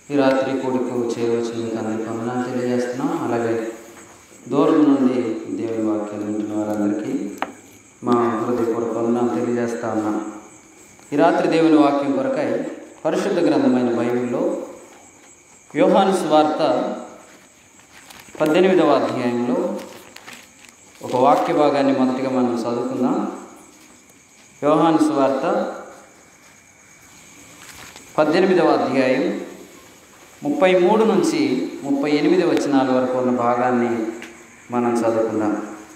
ఈ రాత్రి కూడికి చేరవచ్చిన మీకు అందరికీ వందనాలు తెలియజేస్తున్నాం అలాగే దూరం నుండి దేవుని వాక్యం వింటున్న వారందరికీ మా హృదయపూర్వక వందనాలు తెలియజేస్తా ఉన్నాం ఈ రాత్రి దేవుని వాక్యం కొరకై పరిశుద్ధ గ్రంథమైన బైబిల్లో యోహాను సువార్త పద్దెనిమిదవ అధ్యాయంలో ఒక వాక్య భాగాన్ని మొదటిగా మనం చదువుకుందాం యోహాను సువార్త పద్దెనిమిదవ అధ్యాయం ముప్పై మూడు నుంచి ముప్పై ఎనిమిది వచనాల వరకు ఉన్న భాగాన్ని మనం చదువుకుందాం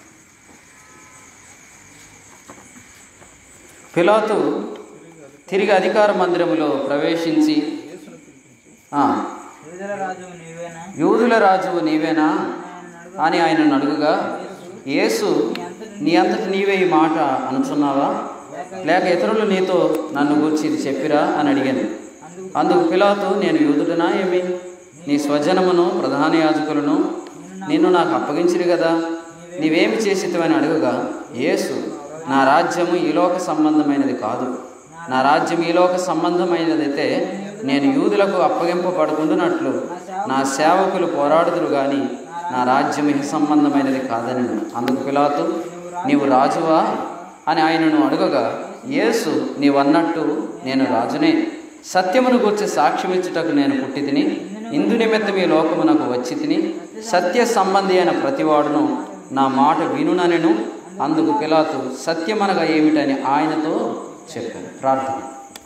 పిలాతు తిరిగి అధికార మందిరములో ప్రవేశించి ఆ, యూదుల రాజు నీవేనా యూదుల రాజువు నీవేనా అని ఆయనను అడుగుగా యేసు నీ అంతటి నీవే ఈ మాట అనుచున్నావా లేక ఇతరులు నీతో నన్ను గూర్చి ఇది చెప్పిరా అని అడిగాను అందుకు పిలాతు నేను యూదుడనా ఏమి నీ స్వజనమును ప్రధాన యాజకులను నిన్ను నాకు అప్పగించిరు కదా నీవేమి చేసివని అడుగుగా యేసు నా రాజ్యము ఈ లోక సంబంధమైనది కాదు నా రాజ్యం ఈ లోక సంబంధమైనదైతే నేను యూదులకు అప్పగింపబడుకుంటున్నట్లు నా సేవకులు పోరాడుదురు గాని నా రాజ్యం ఇహ సంబంధమైనది కాదని అందుకు పిలాతు నీవు రాజువా అని ఆయనను అడుగగా యేసు నీవన్నట్టు నేను రాజునే సత్యమును గూర్చి సాక్ష్యమిచ్చుటకు నేను పుట్టి తిని ఇందు నిమిత్తం ఈ లోకమునకు వచ్చి తిని సత్య సంబంధి అయిన ప్రతివాడును నా మాట వినుననెను అందుకు పిలాతు సత్యమనగా ఏమిటని ఆయనతో చెప్పాను ప్రార్థన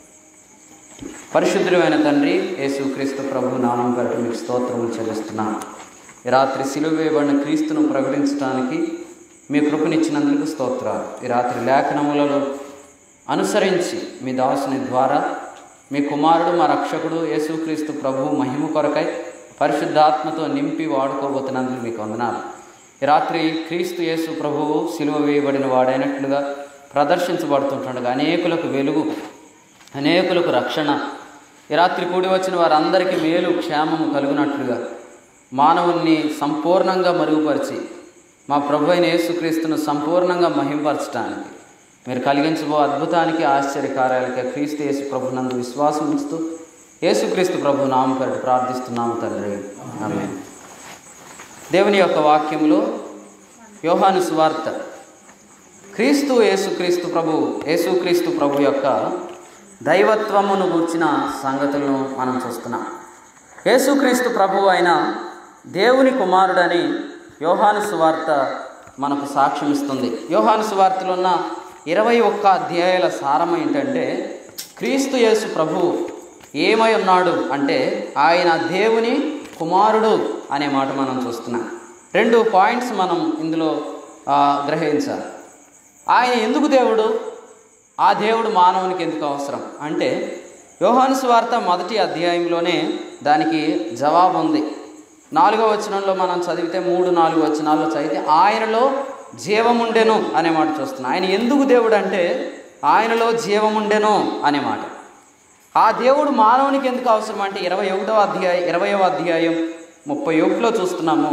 పరిశుద్ధుడైన తండ్రి యేసుక్రీస్తు ప్రభు నామం పేరట మీకు స్తోత్రములు చెల్లిస్తున్నాను ఈ రాత్రి సిలువ వేయబడిన క్రీస్తును ప్రకటించడానికి మీ కృపనిచ్చినందుకు స్తోత్రాలు ఈ రాత్రి లేఖనములలో అనుసరించి మీ దాసుని ద్వారా మీ కుమారుడు మా రక్షకుడు యేసుక్రీస్తు ప్రభువు మహిమ కొరకై పరిశుద్ధాత్మతో నింపి వాడుకోబోతున్నందుకు మీకు వందనాలు ఈ రాత్రి క్రీస్తు యేసు ప్రభువు సిలువ వేయబడిన వాడైనట్లుగా ప్రదర్శించబడుతుంటుండగా అనేకులకు వెలుగు అనేకులకు రక్షణ ఈ రాత్రి కూడి వచ్చిన వారందరికీ మేలు క్షేమము కలుగునట్లుగా మానవుణ్ణి సంపూర్ణంగా మరుగుపరిచి మా ప్రభు అయిన యేసుక్రీస్తును సంపూర్ణంగా మహింపరచడానికి మీరు కలిగించబో అద్భుతానికి ఆశ్చర్య కార్యాలకి క్రీస్తు యేసు ప్రభునందు విశ్వాసం ఉంచుతూ యేసుక్రీస్తు ప్రభు నామం పేరిట ప్రార్థిస్తున్నాము తండ్రి ఆమె దేవుని యొక్క వాక్యములో యోహాను సువార్త క్రీస్తు యేసుక్రీస్తు ప్రభు యేసుక్రీస్తు ప్రభు యొక్క దైవత్వమును గూర్చిన సంగతులను మనం చూస్తున్నాం యేసుక్రీస్తు ప్రభు అయిన దేవుని కుమారుడని యోహాను సువార్త మనకు సాక్ష్యం ఇస్తుంది యోహాను సువార్తలో ఉన్న ఇరవై ఒక్క అధ్యాయాల సారం ఏంటంటే క్రీస్తు యేసు ప్రభు ఏమై ఉన్నాడు అంటే ఆయన దేవుని కుమారుడు అనే మాట మనం చూస్తున్నాం రెండు పాయింట్స్ మనం ఇందులో ఆ, గ్రహించాలి ఆయన ఎందుకు దేవుడు ఆ దేవుడు మానవునికి ఎందుకు అవసరం అంటే యోహాను స్వార్త మొదటి అధ్యాయంలోనే దానికి జవాబు ఉంది నాలుగో వచనంలో మనం చదివితే మూడు నాలుగు వచనాల్లో చదివితే ఆయనలో జీవముండెను అనే మాట చూస్తున్నాం ఆయన ఎందుకు దేవుడు అంటే ఆయనలో జీవముండెను అనే మాట ఆ దేవుడు మానవునికి ఎందుకు అవసరం అంటే ఇరవై ఒకటవ అధ్యాయం ఇరవయవ అధ్యాయం ముప్పై ఒకటిలో చూస్తున్నాము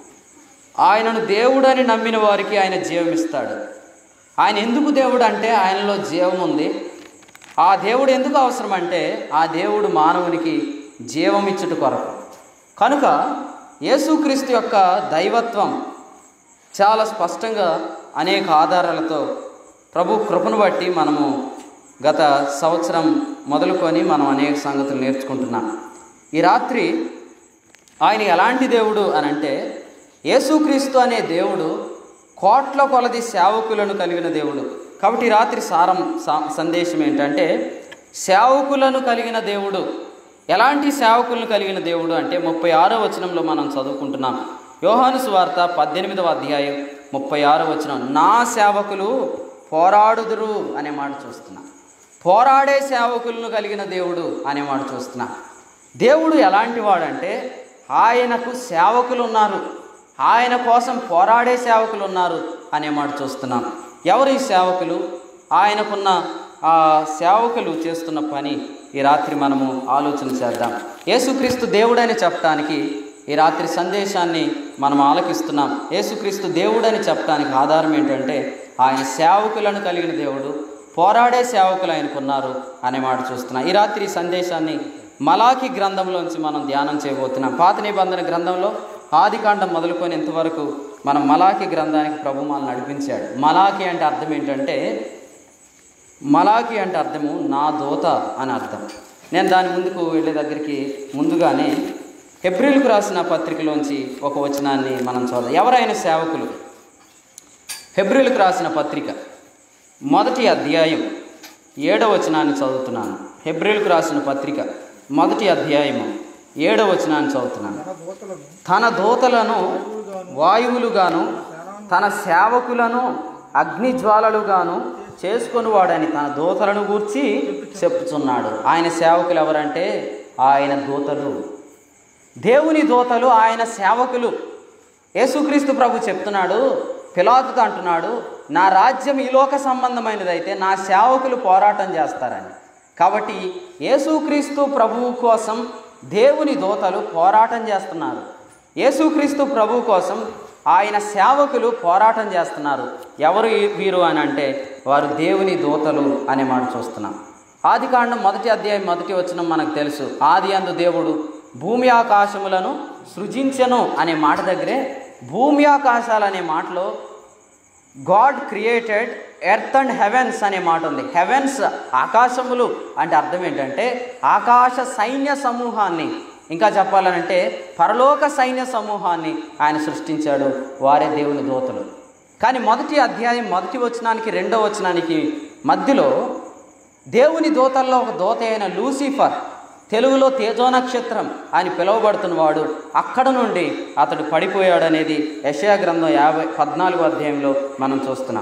ఆయనను దేవుడని నమ్మిన వారికి ఆయన జీవం ఇస్తాడు ఆయన ఎందుకు దేవుడు అంటే ఆయనలో జీవం ఉంది ఆ దేవుడు ఎందుకు అవసరం అంటే ఆ దేవుడు మానవునికి జీవం ఇచ్చుట కొరకు కనుక యేసుక్రీస్తు యొక్క దైవత్వం చాలా స్పష్టంగా అనేక ఆధారాలతో ప్రభు కృపను బట్టి మనము గత సంవత్సరం మొదలుకొని మనం అనేక సంగతులు నేర్చుకుంటున్నాం ఈ రాత్రి ఆయన ఎలాంటి దేవుడు అని అంటే యేసుక్రీస్తు అనే దేవుడు కోట్ల కొలది సేవకులను కలిగిన దేవుడు కాబట్టి ఈ రాత్రి సారం సా- సందేశం ఏంటంటే సేవకులను కలిగిన దేవుడు ఎలాంటి సేవకులను కలిగిన దేవుడు అంటే ముప్పై ఆరో వచనంలో మనం చదువుకుంటున్నాం యోహాను సువార్త పద్దెనిమిదవ అధ్యాయం ముప్పై ఆరో వచనం నా సేవకులు పోరాడుదురు అనే మాట చూస్తున్నాం పోరాడే సేవకులను కలిగిన దేవుడు అనే మాట చూస్తున్నాం దేవుడు ఎలాంటి వాడంటే ఆయనకు సేవకులు ఉన్నారు ఆయన కోసం పోరాడే సేవకులు ఉన్నారు అనే మాట చూస్తున్నాం ఎవరు ఈ సేవకులు ఆయనకున్న ఆ సేవకులు చేస్తున్న పని ఈ రాత్రి మనము ఆలోచన చేద్దాం యేసుక్రీస్తు దేవుడని చెప్పడానికి ఈ రాత్రి సందేశాన్ని మనం ఆలకిస్తున్నాం యేసుక్రీస్తు దేవుడని చెప్పడానికి ఆధారం ఏంటంటే ఆయన సేవకులను కలిగిన దేవుడు పోరాడే సేవకులు ఆయనకున్నారు అనే మాట చూస్తున్నాం ఈ రాత్రి ఈ సందేశాన్ని మలాకి గ్రంథంలోంచి మనం ధ్యానం చేయబోతున్నాం పాత నిబంధన గ్రంథంలో ఆదికాండం మొదలుకొని ఇంతవరకు మనం మలాకి గ్రంథానికి ప్రభు మనల్ని నడిపించాడు మలాకి అంటే అర్థం ఏంటంటే మలాకి అంటే అర్థము నా దోత అని అర్థం నేను దాని ముందుకు వెళ్ళే దగ్గరికి ముందుగానే ఏప్రిల్కు రాసిన పత్రికలోంచి ఒక వచనాన్ని మనం చూద్దాం ఎవరైనా సేవకులు హెబ్రిల్కు రాసిన పత్రిక మొదటి అధ్యాయం ఏడవ వచనాన్ని చదువుతున్నాను హెబ్రిల్కు రాసిన పత్రిక మొదటి అధ్యాయము ఏడవ వచనాన్ని చదువుతున్నాను తన దూతలను వాయువులుగాను తన సేవకులను అగ్నిజ్వాలలుగాను చేసుకొని వాడని తన దూతలను గూర్చి చెప్పుచున్నాడు ఆయన సేవకులు ఎవరంటే ఆయన దూతలు దేవుని దూతలు ఆయన సేవకులు యేసుక్రీస్తు ప్రభు చెప్తున్నాడు పిలాతుతో అంటున్నాడు నా రాజ్యం ఈ లోక సంబంధమైనదైతే నా సేవకులు పోరాటం చేస్తారని కాబట్టి యేసుక్రీస్తు ప్రభువు కోసం దేవుని దూతలు పోరాటం చేస్తున్నారు యేసుక్రీస్తు ప్రభు కోసం ఆయన సేవకులు పోరాటం చేస్తున్నారు ఎవరు ఈ- వీరు అని అంటే వారు దేవుని దూతలు అనే మాట చూస్తున్నాం ఆదికాండం మొదటి అధ్యాయం మొదటి వచనం మనకు తెలుసు ఆది అందు దేవుడు భూమి ఆకాశములను సృజించెను అనే మాట దగ్గరే భూమి ఆకాశాలు అనే మాటలో God created earth and heavens అనే మాట ఉంది హెవెన్స్ ఆకాశములు అంటే అర్థం ఏంటంటే ఆకాశ సైన్య సమూహాన్ని ఇంకా చెప్పాలనంటే పరలోక సైన్య సమూహాన్ని ఆయన సృష్టించాడు వారే దేవుని దూతలు కానీ మొదటి అధ్యాయం మొదటి వచనానికి రెండో వచనానికి మధ్యలో దేవుని దూతల్లో ఒక దూత అయిన లూసిఫర్ తెలుగులో తేజో నక్షత్రం అని పిలువబడుతున్నవాడు అక్కడ నుండి అతడు పడిపోయాడు అనేది యశయా గ్రంథం యాభై పద్నాలుగో అధ్యాయంలో మనం చూస్తున్నాం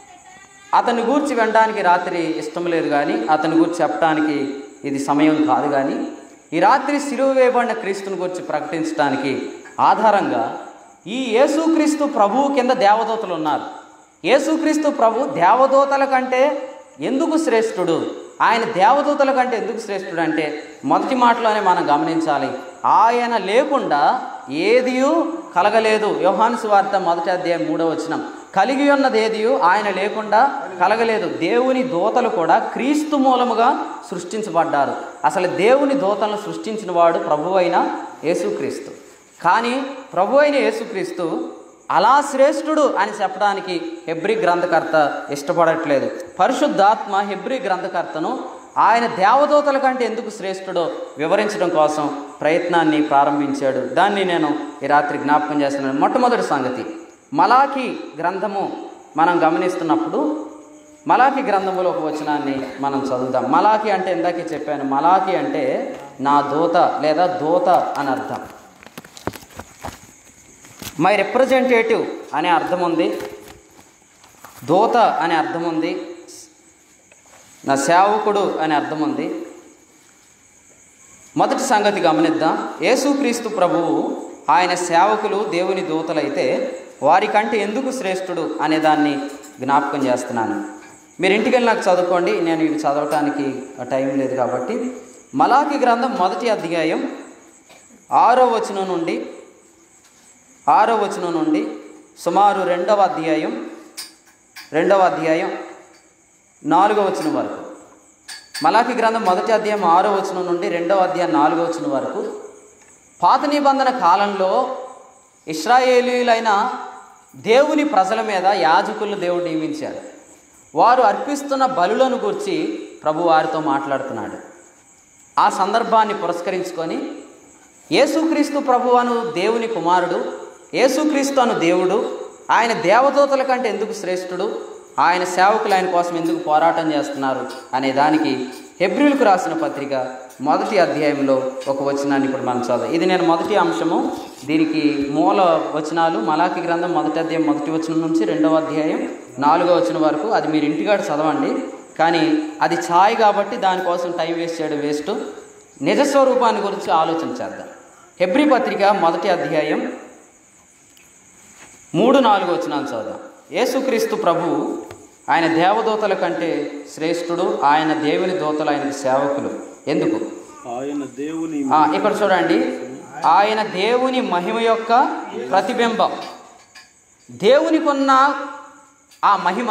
అతని గూర్చి వినడానికి రాత్రి ఇష్టం లేదు కానీ అతని గూర్చి చెప్పడానికి ఇది సమయం కాదు కానీ ఈ రాత్రి సిలువ వేయబడిన క్రీస్తుని గురించి ప్రకటించడానికి ఆధారంగా ఈ యేసుక్రీస్తు ప్రభువు కింద దేవదూతలు ఉన్నారు యేసుక్రీస్తు ప్రభు దేవదూతల కంటే ఎందుకు శ్రేష్ఠుడు ఆయన దేవదూతల కంటే ఎందుకు శ్రేష్ఠుడు అంటే మొదటి మాటలోనే మనం గమనించాలి ఆయన లేకుండా ఏదియూ కలగలేదు యోహాను సువార్త మొదటి అధ్యాయం మూడవ వచనం కలిగి ఉన్నది ఏదియు ఆయన లేకుండా కలగలేదు దేవుని దూతలు కూడా క్రీస్తు మూలముగా సృష్టించబడ్డారు అసలు దేవుని దూతలను సృష్టించిన వాడు ప్రభు అయిన యేసుక్రీస్తు కానీ ప్రభు అయిన యేసుక్రీస్తు అలా శ్రేష్ఠుడు అని చెప్పడానికి హెబ్రి గ్రంథకర్త ఇష్టపడట్లేదు పరిశుద్ధాత్మ హెబ్రి గ్రంథకర్తను ఆయన దేవదూతల కంటే ఎందుకు శ్రేష్ఠుడో వివరించడం కోసం ప్రయత్నాన్ని ప్రారంభించాడు దాన్ని నేను ఈ రాత్రి జ్ఞాపకం చేస్తున్నాను మొట్టమొదటి సంగతి మలాకి గ్రంథము మనం గమనిస్తున్నప్పుడు మలాకి గ్రంథములో ఒక వచనాన్ని మనం చదువుదాం మలాకి అంటే ఇందాకే చెప్పాను మలాకి అంటే నా దూత లేదా దూత అని అర్థం మై రిప్రజెంటేటివ్ అనే అర్థం ఉంది దూత అనే అర్థం ఉంది నా సేవకుడు అనే అర్థం ఉంది మొదటి సంగతి గమనిద్దాం యేసుక్రీస్తు ప్రభువు ఆయన సేవకులు దేవుని దూతలైతే వారికంటే ఎందుకు శ్రేష్ఠుడు అనే దాన్ని జ్ఞాపకం చేస్తున్నాను మీరు ఇంటికి వెళ్ళి నాకు చదువుకోండి నేను ఇవి చదవటానికి టైం లేదు కాబట్టి మలాకి గ్రంథం మొదటి అధ్యాయం ఆరో వచనం నుండి ఆరో వచనం నుండి సుమారు రెండవ అధ్యాయం రెండవ అధ్యాయం నాలుగో వచనం వరకు మలాకి గ్రంథం మొదటి అధ్యాయం ఆరో వచనం నుండి రెండవ అధ్యాయం నాలుగో వచనం వరకు పాత నిబంధన కాలంలో ఇస్రాయేలీలైన దేవుని ప్రజల మీద యాజకులను దేవుడు నియమించాడు వారు అర్పిస్తున్న బలులను గురించి ప్రభు వారితో మాట్లాడుతున్నాడు ఆ సందర్భాన్ని పురస్కరించుకొని యేసుక్రీస్తు ప్రభు అను దేవుని కుమారుడు యేసుక్రీస్తు అను దేవుడు ఆయన దేవదూతల కంటే ఎందుకు శ్రేష్ఠుడు ఆయన సేవకులు ఆయన కోసం ఎందుకు పోరాటం చేస్తున్నారు అనే దానికి హెబ్రిల్కు రాసిన పత్రిక మొదటి అధ్యాయంలో ఒక వచనాన్ని ఇప్పుడు మనం చదువు ఇది నేను మొదటి అంశము దీనికి మూల వచనాలు మలాకి గ్రంథం మొదటి అధ్యాయం మొదటి వచనం నుంచి రెండవ అధ్యాయం నాలుగో వచనం వరకు అది మీరు ఇంటికాడ చదవండి కానీ అది ఛాయ్ కాబట్టి దానికోసం టైం వేస్ట్ చేయడం వేస్ట్ నిజస్వరూపాన్ని గురించి ఆలోచన చేద్దాం హెబ్రి పత్రిక మొదటి అధ్యాయం మూడు నాలుగు వచనాలు చదువుదాం యేసుక్రీస్తు ప్రభువు ఆయన దేవదూతల కంటే శ్రేష్ఠుడు ఆయన దేవుని దూతలు ఆయనకు సేవకులు ఎందుకు ఆయన దేవుని ఆ, ఇక్కడ చూడండి ఆయన దేవుని మహిమ యొక్క ప్రతిబింబం దేవునికి ఉన్న ఆ మహిమ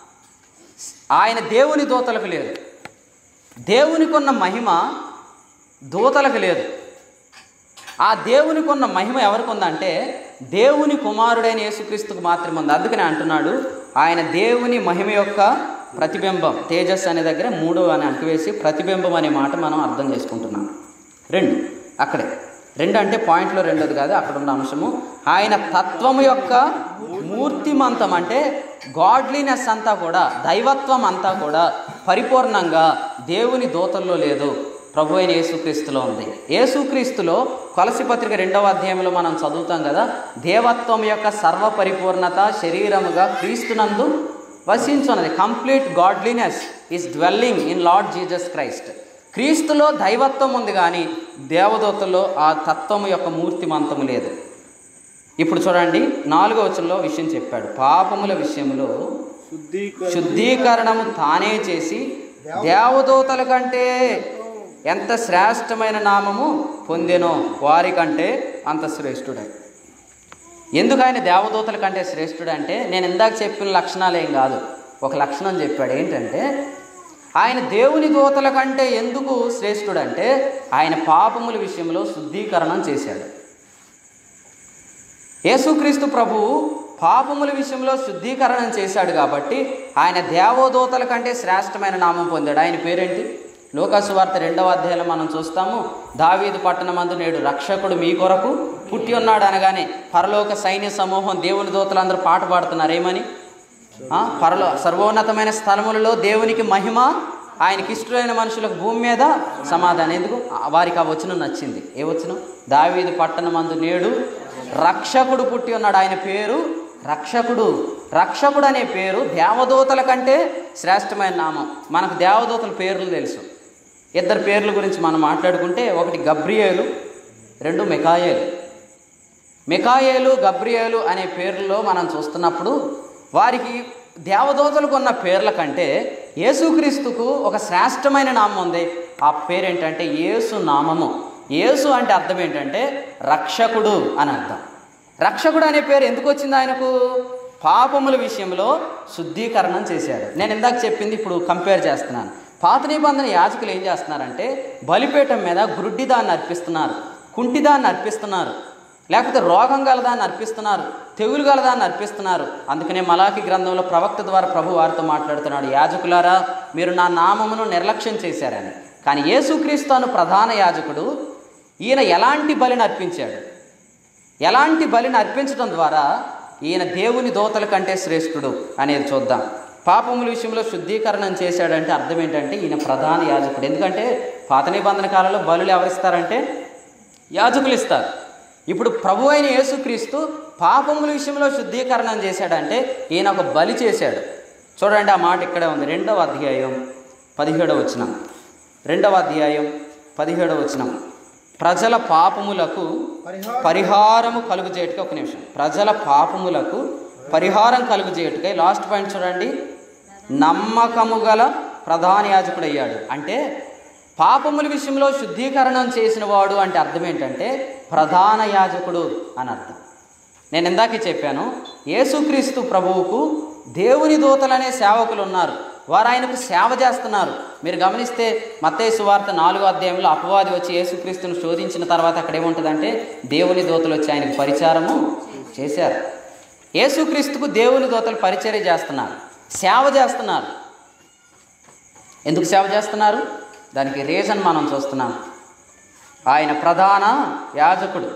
ఆయన దేవుని దూతలకు లేదు దేవునికి ఉన్న మహిమ దూతలకు లేదు ఆ దేవునికి ఉన్న మహిమ ఎవరికి ఉందంటే దేవుని కుమారుడైన యేసుక్రీస్తుకు మాత్రమే ఉంది అందుకని అంటున్నాడు ఆయన దేవుని మహిమ యొక్క ప్రతిబింబం తేజస్ అనే దగ్గర మూడు అని అంటువేసి ప్రతిబింబం అనే మాట మనం అర్థం చేసుకుంటున్నాం రెండు అక్కడే రెండు అంటే పాయింట్లో రెండోది కాదు అక్కడ ఉన్న అంశము ఆయన తత్వము యొక్క మూర్తిమంతం అంటే గాడ్లీనెస్ అంతా కూడా దైవత్వం అంతా కూడా పరిపూర్ణంగా దేవుని దూతల్లో లేదు ప్రభు అయిన యేసుక్రీస్తులో ఉంది యేసుక్రీస్తులో కొలసి పత్రిక రెండవ అధ్యాయంలో మనం చదువుతాం కదా దేవత్వం యొక్క సర్వ పరిపూర్ణత శరీరముగా క్రీస్తునందు వసించున్నది complete godliness is dwelling in Lord Jesus Christ క్రీస్తులో దైవత్వం ఉంది కానీ దేవదూతల్లో ఆ తత్వము యొక్క మూర్తిమంతము లేదు ఇప్పుడు చూడండి నాలుగో వచనంలో విషయం చెప్పాడు పాపముల విషయంలో శుద్ధీకరణము తానే చేసి దేవదూతల కంటే ఎంత శ్రేష్టమైన నామము పొందెనో వారికంటే అంత శ్రేష్ఠుడే ఎందుకు ఆయన దేవదూతల కంటే శ్రేష్ఠుడు అంటే నేను ఇందాక చెప్పిన లక్షణాలు ఏం కాదు ఒక లక్షణం చెప్పాడు ఏంటంటే ఆయన దేవుని దూతల కంటే ఎందుకు శ్రేష్ఠుడు అంటే ఆయన పాపముల విషయంలో శుద్ధీకరణం చేశాడు యేసుక్రీస్తు ప్రభువు పాపముల విషయంలో శుద్ధీకరణం చేశాడు కాబట్టి ఆయన దేవదూతల కంటే శ్రేష్టమైన నామం పొందాడు ఆయన పేరేంటి లోకాసు వార్త రెండవ అధ్యాయంలో మనం చూస్తాము దావీదు పట్టణమందు నేడు రక్షకుడు మీ కొరకు పుట్టి ఉన్నాడు అనగానే పరలోక సైన్య సమూహం దేవుని దూతలందరూ పాట పాడుతున్నారు ఏమని ఆ, పరలో సర్వోన్నతమైన స్థలములలో దేవునికి మహిమ ఆయనకి ఇష్టమైన మనుషులకు భూమి మీద సమాధానం ఎందుకు ఆ, వారికి ఆ వచనం నచ్చింది ఏ వచనం దావీదు పట్టణమందు నేడు రక్షకుడు పుట్టి ఉన్నాడు ఆయన పేరు రక్షకుడు రక్షకుడు అనే పేరు దేవదూతల కంటే శ్రేష్టమైన నామం మనకు దేవదూతల పేర్లు తెలుసు ఇద్దరు పేర్ల గురించి మనం మాట్లాడుకుంటే ఒకటి గబ్రియేలు రెండు మికాయేలు మికాయేలు గబ్రియేలు అనే పేర్లలో మనం చూస్తున్నప్పుడు వారికి దేవదూతలకు ఉన్న పేర్ల కంటే యేసుక్రీస్తుకు ఒక శ్రేష్టమైన నామం ఉంది ఆ పేరేంటంటే యేసు నామము యేసు అంటే అర్థం ఏంటంటే రక్షకుడు అని అర్థం రక్షకుడు అనే పేరు ఎందుకు వచ్చింది ఆయనకు పాపముల విషయంలో శుద్ధీకరణం చేశాడు నేను ఇందాక చెప్పింది ఇప్పుడు కంపేర్ చేస్తున్నాను పాత నిబంధన యాజకులు ఏం చేస్తున్నారంటే బలిపీఠం మీద గుడ్డిదాన్ని అర్పిస్తున్నారు కుంటిదాన్ని అర్పిస్తున్నారు లేకపోతే రోగం గలదాన్ని అర్పిస్తున్నారు తెగులు గలదాన్ని అర్పిస్తున్నారు అందుకనే మలాకి గ్రంథంలో ప్రవక్త ద్వారా ప్రభు వారితో మాట్లాడుతున్నాడు యాజకులారా మీరు నా నామమును నిర్లక్ష్యం చేశారని కానీ యేసుక్రీస్తు అను ప్రధాన యాజకుడు ఈయన ఎలాంటి బలిని అర్పించాడు ఎలాంటి బలిని అర్పించడం ద్వారా ఈయన దేవుని దోతల కంటే శ్రేష్ఠుడు అనేది చూద్దాం పాపముల విషయంలో శుద్ధీకరణం చేశాడంటే అర్థం ఏంటంటే ఈయన ప్రధాన యాజకుడు ఎందుకంటే పాత నిబంధన కాలంలో బలులు ఎవరిస్తారంటే యాజకులు ఇస్తారు ఇప్పుడు ప్రభు అయిన యేసుక్రీస్తు పాపముల విషయంలో శుద్ధీకరణం చేశాడంటే ఈయన ఒక బలి చేశాడు చూడండి ఆ మాట ఇక్కడే ఉంది రెండవ అధ్యాయం పదిహేడవ వచనం రెండవ అధ్యాయం పదిహేడవ వచనం ప్రజల పాపములకు పరిహారము కలుగు చేయటకే ఒక నిమిషం ప్రజల పాపములకు పరిహారం కలుగు చేయటకై లాస్ట్ పాయింట్ చూడండి నమ్మకము గల ప్రధాన యాజకుడు అయ్యాడు అంటే పాపముల విషయంలో శుద్ధీకరణం చేసిన వాడు అంటే అర్థం ఏంటంటే ప్రధాన యాజకుడు అని అర్థం నేను ఇందాకే చెప్పాను యేసుక్రీస్తు ప్రభువుకు దేవుని దూతలనే సేవకులు ఉన్నారు వారు ఆయనకు సేవ చేస్తున్నారు మీరు గమనిస్తే మత్తయి సువార్త నాలుగో అధ్యాయంలో అపవాది వచ్చి యేసుక్రీస్తును శోధించిన తర్వాత అక్కడ ఏముంటుందంటే దేవుని దూతలు వచ్చి ఆయనకు పరిచారము చేశారు యేసుక్రీస్తుకు దేవుని దూతలు పరిచర్య చేస్తున్నారు సేవ చేస్తున్నారు ఎందుకు సేవ చేస్తున్నారు దానికి రీజన్ మనం చూస్తున్నాం ఆయన ప్రధాన యాజకుడు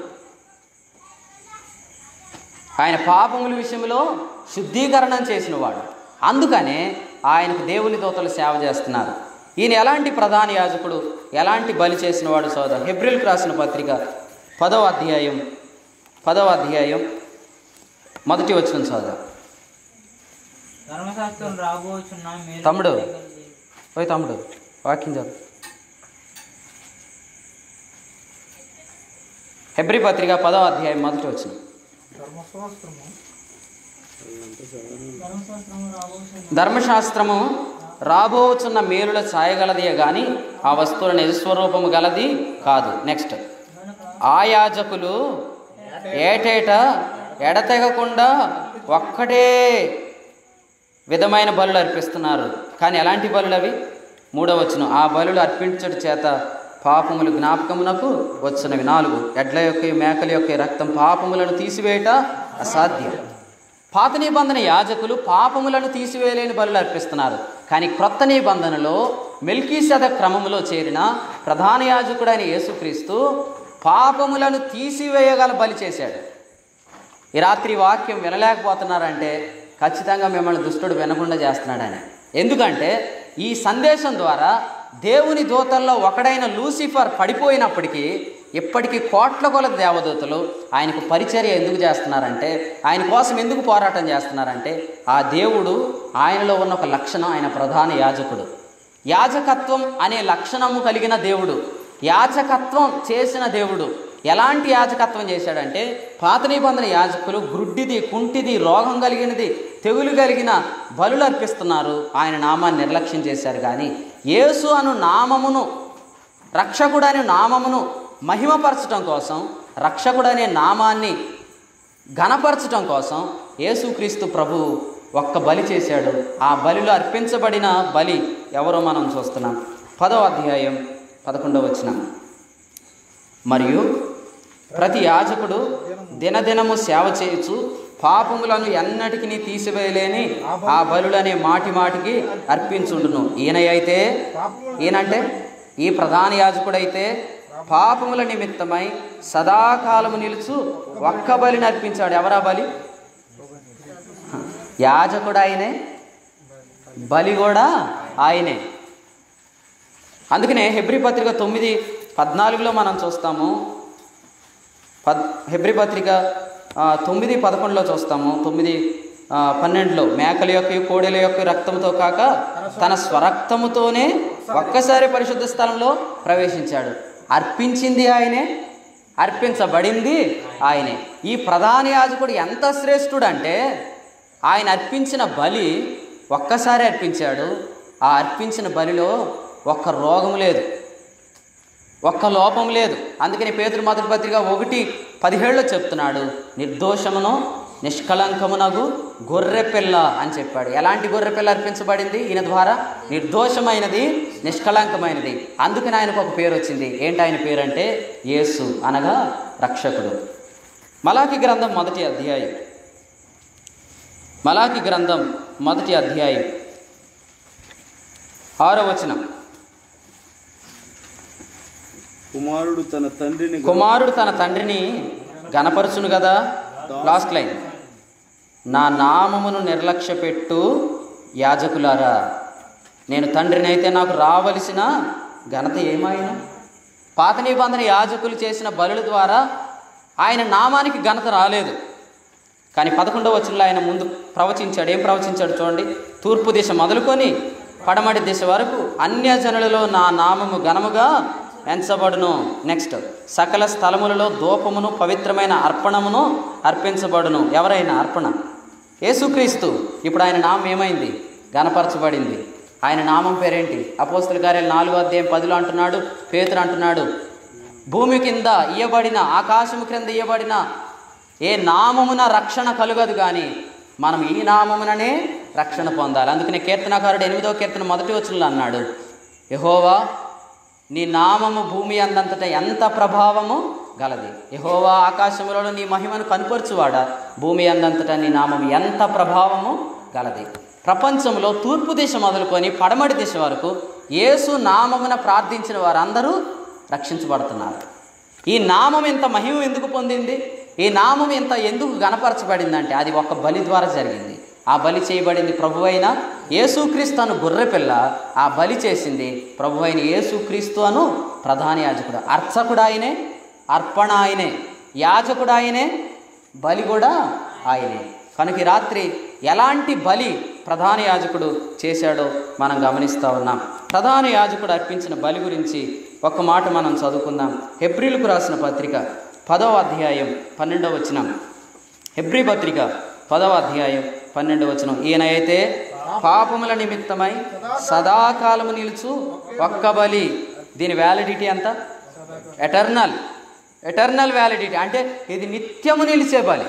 ఆయన పాపముల విషయంలో శుద్ధీకరణం చేసినవాడు అందుకనే ఆయనకు దేవుని దూతలు సేవ చేస్తున్నారు ఈయన ఎలాంటి ప్రధాన యాజకుడు ఎలాంటి బలి చేసినవాడు సోదరు హెబ్రిల్కి రాసిన పత్రిక పదవ అధ్యాయం పదవ అధ్యాయం మొదటి వచ్చిన సోదరు ధర్మశాస్త్రం రాబోచున్న మీరు తమ్ముడు. చేయగలిగి- ఓయ్ తమ్ముడు వాక్యం చదువు హెబ్రి పత్రిక పదవ అధ్యాయం మొదటి వచ్చిన ధర్మశాస్త్రము రాబోచున్న ధర్మశాస్త్రము రాబోచున్న మేలుల ఛాయగలదియే కానీ ఆ వస్తువుల నిజస్వరూపము గలది కాదు నెక్స్ట్ ఆ యాజకులు ఏటేటా ఎడతెగకుండా ఒక్కటే విధమైన బలులు అర్పిస్తున్నారు కానీ ఎలాంటి బలులు అవి మూడవ వచనం ఆ బలులు అర్పించడం చేత పాపములు జ్ఞాపకమునకు వచ్చినవి నాలుగు ఎడ్ల యొక్క మేకల యొక్క రక్తం పాపములను తీసివేయట అసాధ్యం పాత నిబంధన యాజకులు పాపములను తీసివేయలేని బలులు అర్పిస్తున్నారు కానీ క్రొత్త నిబంధనలో మెల్కీసెద క్రమములో చేరిన ప్రధాన యాజకుడైన యేసుక్రీస్తు పాపములను తీసివేయగల బలి చేశాడు ఈ రాత్రి వాక్యం వినలేకపోతున్నారంటే ఖచ్చితంగా మిమ్మల్ని దుష్టుడు వినకుండా చేస్తున్నాడని ఎందుకంటే ఈ సందేశం ద్వారా దేవుని దూతల్లో ఒకడైన లూసిఫర్ పడిపోయినప్పటికీ ఇప్పటికీ కోట్ల కొలది దేవదూతలు ఆయనకు పరిచర్య ఎందుకు చేస్తున్నారంటే ఆయన కోసం ఎందుకు పోరాటం చేస్తున్నారంటే ఆ దేవుడు ఆయనలో ఉన్న ఒక లక్షణం ఆయన ప్రధాన యాజకుడు యాజకత్వం అనే లక్షణము కలిగిన దేవుడు యాజకత్వం చేసిన దేవుడు ఎలాంటి యాజకత్వం చేశాడంటే పాత నిబంధన యాజకులు గ్రుడ్డిది కుంటిది రోగం కలిగినది తెగులు కలిగిన బలులు అర్పిస్తున్నారు ఆయన నామాన్ని నిర్లక్ష్యం చేశారు కానీ యేసు అను నామమును రక్షకుడనే నామమును మహిమపరచడం కోసం రక్షకుడనే నామాన్ని ఘనపరచడం కోసం యేసుక్రీస్తు ప్రభు ఒక్క బలి చేశాడు ఆ బలిలో అర్పించబడిన బలి ఎవరో మనం చూస్తున్నాం పదవ అధ్యాయం పదకొండవ వచనం మరియు ప్రతి యాజకుడు దినదినము సేవ చేయొచ్చు పాపములను ఎన్నటికి తీసివేయలేని ఆ బలులనే మాటి మాటికి అర్పించుండును ఈయన అయితే ఈయనంటే ఈ ప్రధాన యాజకుడైతే పాపముల నిమిత్తమై సదాకాలము నిలుచు ఒక్క బలిని అర్పించాడు ఎవరా బలి యాజకుడు ఆయనే బలి కూడా ఆయనే అందుకనే హెబ్రి పత్రిక తొమ్మిది పద్నాలుగులో మనం చూస్తాము పద్ హెబ్రి పత్రిక ఆ, తొమ్మిది పదకొండులో చూస్తాము తొమ్మిది ఆ, పన్నెండులో మేకల యొక్క కోడెల యొక్క రక్తంతో కాక తన స్వరక్తముతోనే ఒక్కసారి పరిశుద్ధ స్థలంలో ప్రవేశించాడు అర్పించింది ఆయనే అర్పించబడింది ఆయనే ఈ ప్రధాన యాజకుడు ఎంత శ్రేష్ఠుడు అంటే ఆయన అర్పించిన బలి ఒక్కసారి అర్పించాడు ఆ అర్పించిన బలిలో ఒక్క రోగం లేదు ఒక్క లోపం లేదు అందుకని పేతురు మొదటి పత్రిక ఒకటి పదిహేడులో చెప్తున్నాడు నిర్దోషమును నిష్కళంకమునగు గొర్రెపిల్ల అని చెప్పాడు ఎలాంటి గొర్రెపిల్ల అర్పించబడింది ఈయన ద్వారా నిర్దోషమైనది నిష్కళంకమైనది అందుకని ఆయనకు ఒక పేరు వచ్చింది ఏంటి ఆయన పేరు అంటే యేసు అనగా రక్షకుడు మలాకి గ్రంథం మొదటి అధ్యాయం మలాకి గ్రంథం మొదటి అధ్యాయం ఆరో వచనం కుమారుడు తన తండ్రిని కుమారుడు తన తండ్రిని గనపరచును కదా లాస్ట్ లైన్ నా నామమును నిర్లక్ష్య పెట్టు యాజకులారా నేను తండ్రిని అయితే నాకు రావలసిన ఘనత ఏమైనా పాత నిబంధన యాజకులు చేసిన బలుల ద్వారా ఆయన నామానికి ఘనత రాలేదు కానీ పదకొండవ వచనంలో ఆయన ముందు ప్రవచించాడు ఏం ప్రవచించాడు చూడండి తూర్పు దిశ మొదలుకొని పడమటి దిశ వరకు అన్యజనులలో నా నామము ఘనముగా ఎంచబడును నెక్స్ట్ సకల స్థలములలో దూపమును పవిత్రమైన అర్పణమును అర్పించబడును ఎవరైనా అర్పణ యేసుక్రీస్తు ఇప్పుడు ఆయన నామం ఏమైంది గణపరచబడింది ఆయన నామం పేరేంటి అపోస్తుల కార్యాలు నాలుగో అధ్యాయం పదిలో అంటున్నాడు పేతురు అంటున్నాడు భూమి కింద ఇయ్యబడిన ఆకాశము క్రింద ఇయ్యబడిన ఏ నామమున రక్షణ కలుగదు కానీ మనం ఈ నామముననే రక్షణ పొందాలి అందుకనే కీర్తనకారుడు ఎనిమిదో కీర్తన మొదటి వచనంలో అన్నాడు యహోవా నీ నామము భూమి అందంతట ఎంత ప్రభావము గలది యహోవా ఆకాశములలో నీ మహిమను కనుపరుచువాడా భూమి అందంతట నీ నామం ఎంత ప్రభావము గలది ప్రపంచంలో తూర్పు దిశ మొదలుకొని పడమటి దిశ వరకు యేసు నామమున ప్రార్థించిన వారందరూ రక్షించబడుతున్నారు ఈ నామం ఇంత మహిమ ఎందుకు పొందింది ఈ నామం ఇంత ఎందుకు గణపరచబడిందంటే అది ఒక బలి ద్వారా జరిగింది ఆ బలి చేయబడింది ప్రభు అయిన యేసుక్రీస్తు అను గొర్రెపిల్ల ఆ బలి చేసింది ప్రభు అయిన యేసుక్రీస్తు అను ప్రధాన యాజకుడు అర్చకుడు ఆయనే అర్పణ ఆయనే యాజకుడు ఆయనే బలి కూడా ఆయనే కనుక ఈ రాత్రి ఎలాంటి బలి ప్రధాన యాజకుడు చేశాడో మనం గమనిస్తూ ఉన్నాం ప్రధాన యాజకుడు అర్పించిన బలి గురించి ఒక మాట మనం చదువుకుందాం హెబ్రిల్కు రాసిన పత్రిక పదవ అధ్యాయం పన్నెండవ వచనం హెబ్రి పత్రిక పదవ అధ్యాయం పన్నెండవ వచనం ఈయన అయితే పాపముల నిమిత్తమై సదాకాలము నిలుచు ఒక్క బలి దీని వ్యాలిడిటీ ఎంత ఎటర్నల్ ఎటర్నల్ వ్యాలిడిటీ అంటే ఇది నిత్యము నిలిచే బలి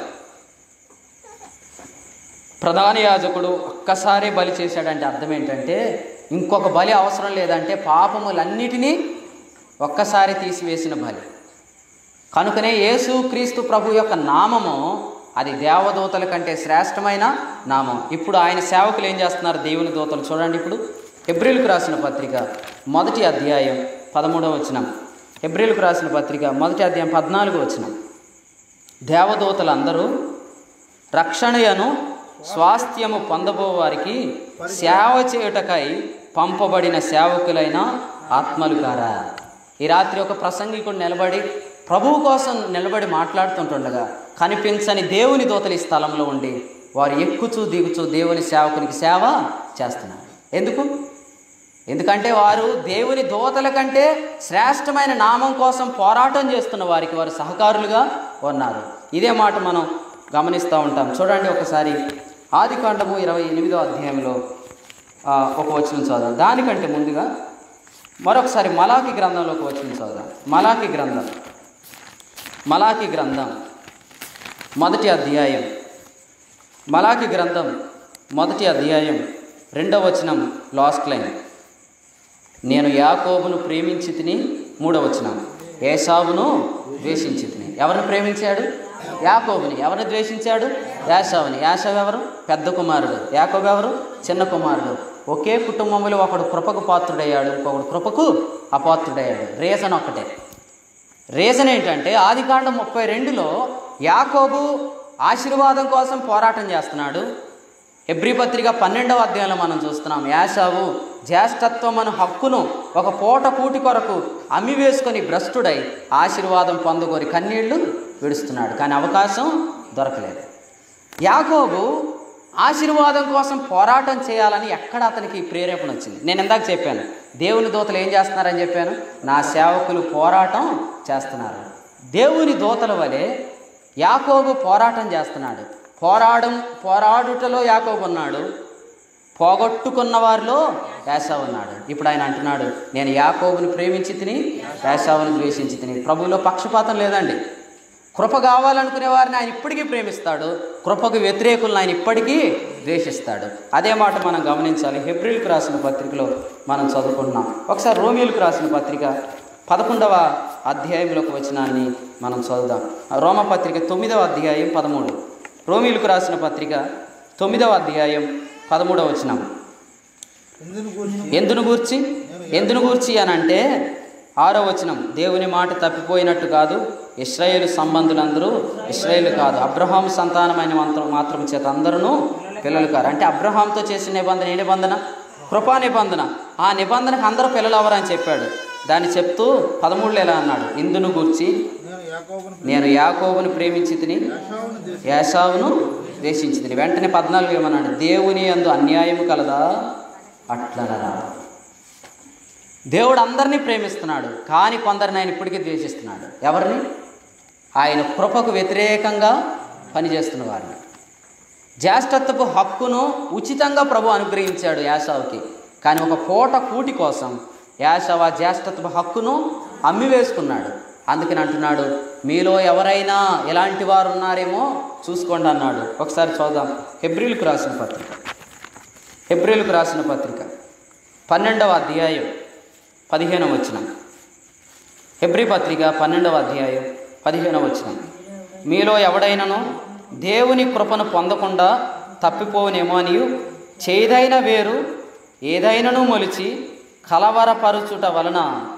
ప్రధాన యాజకుడు ఒక్కసారే బలి చేశాడంటే అర్థం ఏంటంటే ఇంకొక బలి అవసరం లేదంటే పాపములన్నిటినీ ఒక్కసారి తీసివేసిన బలి కనుకనే యేసు క్రీస్తు ప్రభు యొక్క నామము అది దేవదూతల కంటే శ్రేష్టమైన నామం ఇప్పుడు ఆయన సేవకులు ఏం చేస్తున్నారు దేవుని దూతలు చూడండి ఇప్పుడు ఎబ్రిల్కు రాసిన పత్రిక మొదటి అధ్యాయం పదమూడవ వచనం ఎబ్రిల్కు రాసిన పత్రిక మొదటి అధ్యాయం పద్నాలుగు వచనం దేవదూతలందరూ రక్షణయను స్వాస్థ్యము పొందబో వారికి సేవ చేయుటకై పంపబడిన సేవకులైన ఆత్మలు కారా ఈ రాత్రి ఒక ప్రసంగికుడు నిలబడి ప్రభువు కోసం నిలబడి మాట్లాడుతుంటుండగా కనిపించని దేవుని దూతలు ఈ స్థలంలో ఉండి వారు ఎక్కుచూ దిగుచూ దేవుని సేవకునికి సేవ చేస్తున్నారు ఎందుకు ఎందుకంటే వారు దేవుని దోతల కంటే శ్రేష్టమైన నామం కోసం పోరాటం చేస్తున్న వారికి వారు సహకారులుగా ఉన్నారు ఇదే మాట మనం గమనిస్తూ ఉంటాం చూడండి ఒకసారి ఆది కాండము ఇరవై ఎనిమిదో అధ్యాయంలో ఆ, ఒక వచనం చదుదాం దానికంటే ముందుగా మరొకసారి మలాకి గ్రంథంలో ఒక వచనం చదుదాం మలాకి గ్రంథం మలాకి గ్రంథం మొదటి అధ్యాయం మలాకి గ్రంథం మొదటి అధ్యాయం రెండవ వచనం లాస్ట్ లైన్ నేను యాకోబును ప్రేమించి తిని మూడవ వచనం ఏసావును ద్వేషించి తిని ఎవరిని ప్రేమించాడు యాకోబుని ఎవరిని ద్వేషించాడు యాసావుని యాసావు ఎవరు పెద్ద కుమారుడు యాకోబు ఎవరు చిన్న కుమారుడు ఒకే కుటుంబంలో ఒకడు కృపకు పాత్రుడయ్యాడు ఇంకొకడు కృపకు అపాత్రుడయ్యాడు రీజన్ ఒక్కటే రీజన్ ఏంటంటే ఆదికాండం ముప్పై రెండులో యాకోబు ఆశీర్వాదం కోసం పోరాటం చేస్తున్నాడు ఎబ్రి పత్రిక పన్నెండవ అధ్యాయంలో మనం చూస్తున్నాం యాసావు జ్యేష్ఠత్వం అను హక్కును ఒక పూట కూటి కొరకు అమ్మి వేసుకొని భ్రష్టుడై ఆశీర్వాదం పొందగోరి కన్నీళ్లు విడుస్తున్నాడు కానీ అవకాశం దొరకలేదు యాకోబు ఆశీర్వాదం కోసం పోరాటం చేయాలని ఎక్కడ అతనికి ప్రేరేపణ వచ్చింది నేను ఇందాక చెప్పాను దేవుని దూతలు ఏం చేస్తున్నారని చెప్పాను నా సేవకులు పోరాటం చేస్తున్నారు దేవుని దూతల వలె యాకోబు పోరాటం చేస్తున్నాడు పోరాడం పోరాడుటలో యాకోబు ఉన్నాడు పోగొట్టుకున్న వారిలో యాసావు ఉన్నాడు ఇప్పుడు ఆయన అంటున్నాడు నేను యాకోబుని ప్రేమించి తిని యాసావుని ద్వేషించి తిని ప్రభువులో పక్షపాతం లేదండి కృప కావాలనుకునే వారిని ఆయన ఇప్పటికీ ప్రేమిస్తాడు కృపకు వ్యతిరేకులను ఆయన ఇప్పటికీ ద్వేషిస్తాడు అదే మాట మనం గమనించాలి హెబ్రిల్కి రాసిన పత్రికలో మనం చదువుకుంటున్నాం ఒకసారి రోమిల్కి రాసిన పత్రిక పదకొండవ అధ్యాయంలోకి వచనాన్ని మనం చదువుదాం ఆ రోమ పత్రిక తొమ్మిదవ అధ్యాయం పదమూడు రోమిల్కు రాసిన పత్రిక తొమ్మిదవ అధ్యాయం పదమూడవ వచనం ఎందును గురించి ఎందును గూర్చి ఎందును గూర్చి అని అంటే ఆరో వచనం దేవుని మాట తప్పిపోయినట్టు కాదు ఇస్రాయేలు సంబంధులందరూ ఇస్రాయేలు కాదు అబ్రహాం సంతానమైన మంత్రం మాత్రం చేత అందరూ పిల్లలు కారు అంటే అబ్రహాంతో చేసిన నిబంధన ఏ నిబంధన కృపా నిబంధన ఆ నిబంధనకు అందరూ పిల్లలు అవరని చెప్పాడు దాన్ని చెప్తూ పదమూడులో ఎలా అన్నాడు ఇందును గూర్చి నేను యాకోబును నేను యాకోబుని ప్రేమించి తిని యాషావును దేశ యాసావును ద్వేషించింది వెంటనే పద్నాలుగు ఏమన్నాడు దేవుని యందు అన్యాయము కలదా అట్లనరా దేవుడు అందరినీ ప్రేమిస్తున్నాడు కానీ కొందరిని ఆయన ఇప్పటికీ ద్వేషిస్తున్నాడు ఎవరిని ఆయన కృపకు వ్యతిరేకంగా పనిచేస్తున్న వారిని జ్యేష్ఠత్వపు హక్కును ఉచితంగా ప్రభు అనుగ్రహించాడు యాసావుకి కానీ ఒక పూట కూటి కోసం యాసవ జ్యేష్ఠత్వ హక్కును అమ్మి వేసుకున్నాడు అందుకని అంటున్నాడు మీలో ఎవరైనా ఎలాంటి వారు ఉన్నారేమో చూసుకోండి అన్నాడు ఒకసారి చూద్దాం హెబ్రిల్కు రాసిన పత్రిక హెబ్రిల్కు రాసిన పత్రిక పన్నెండవ అధ్యాయం పదిహేనవ వచనం హెబ్రి పత్రిక పన్నెండవ అధ్యాయం పదిహేనవ వచనం మీలో ఎవడైనను దేవుని కృపను పొందకుండా తప్పిపోనేమో అనియు చేదైన వేరు ఏదైనను మొలిచి కలవరపరుచుట వలన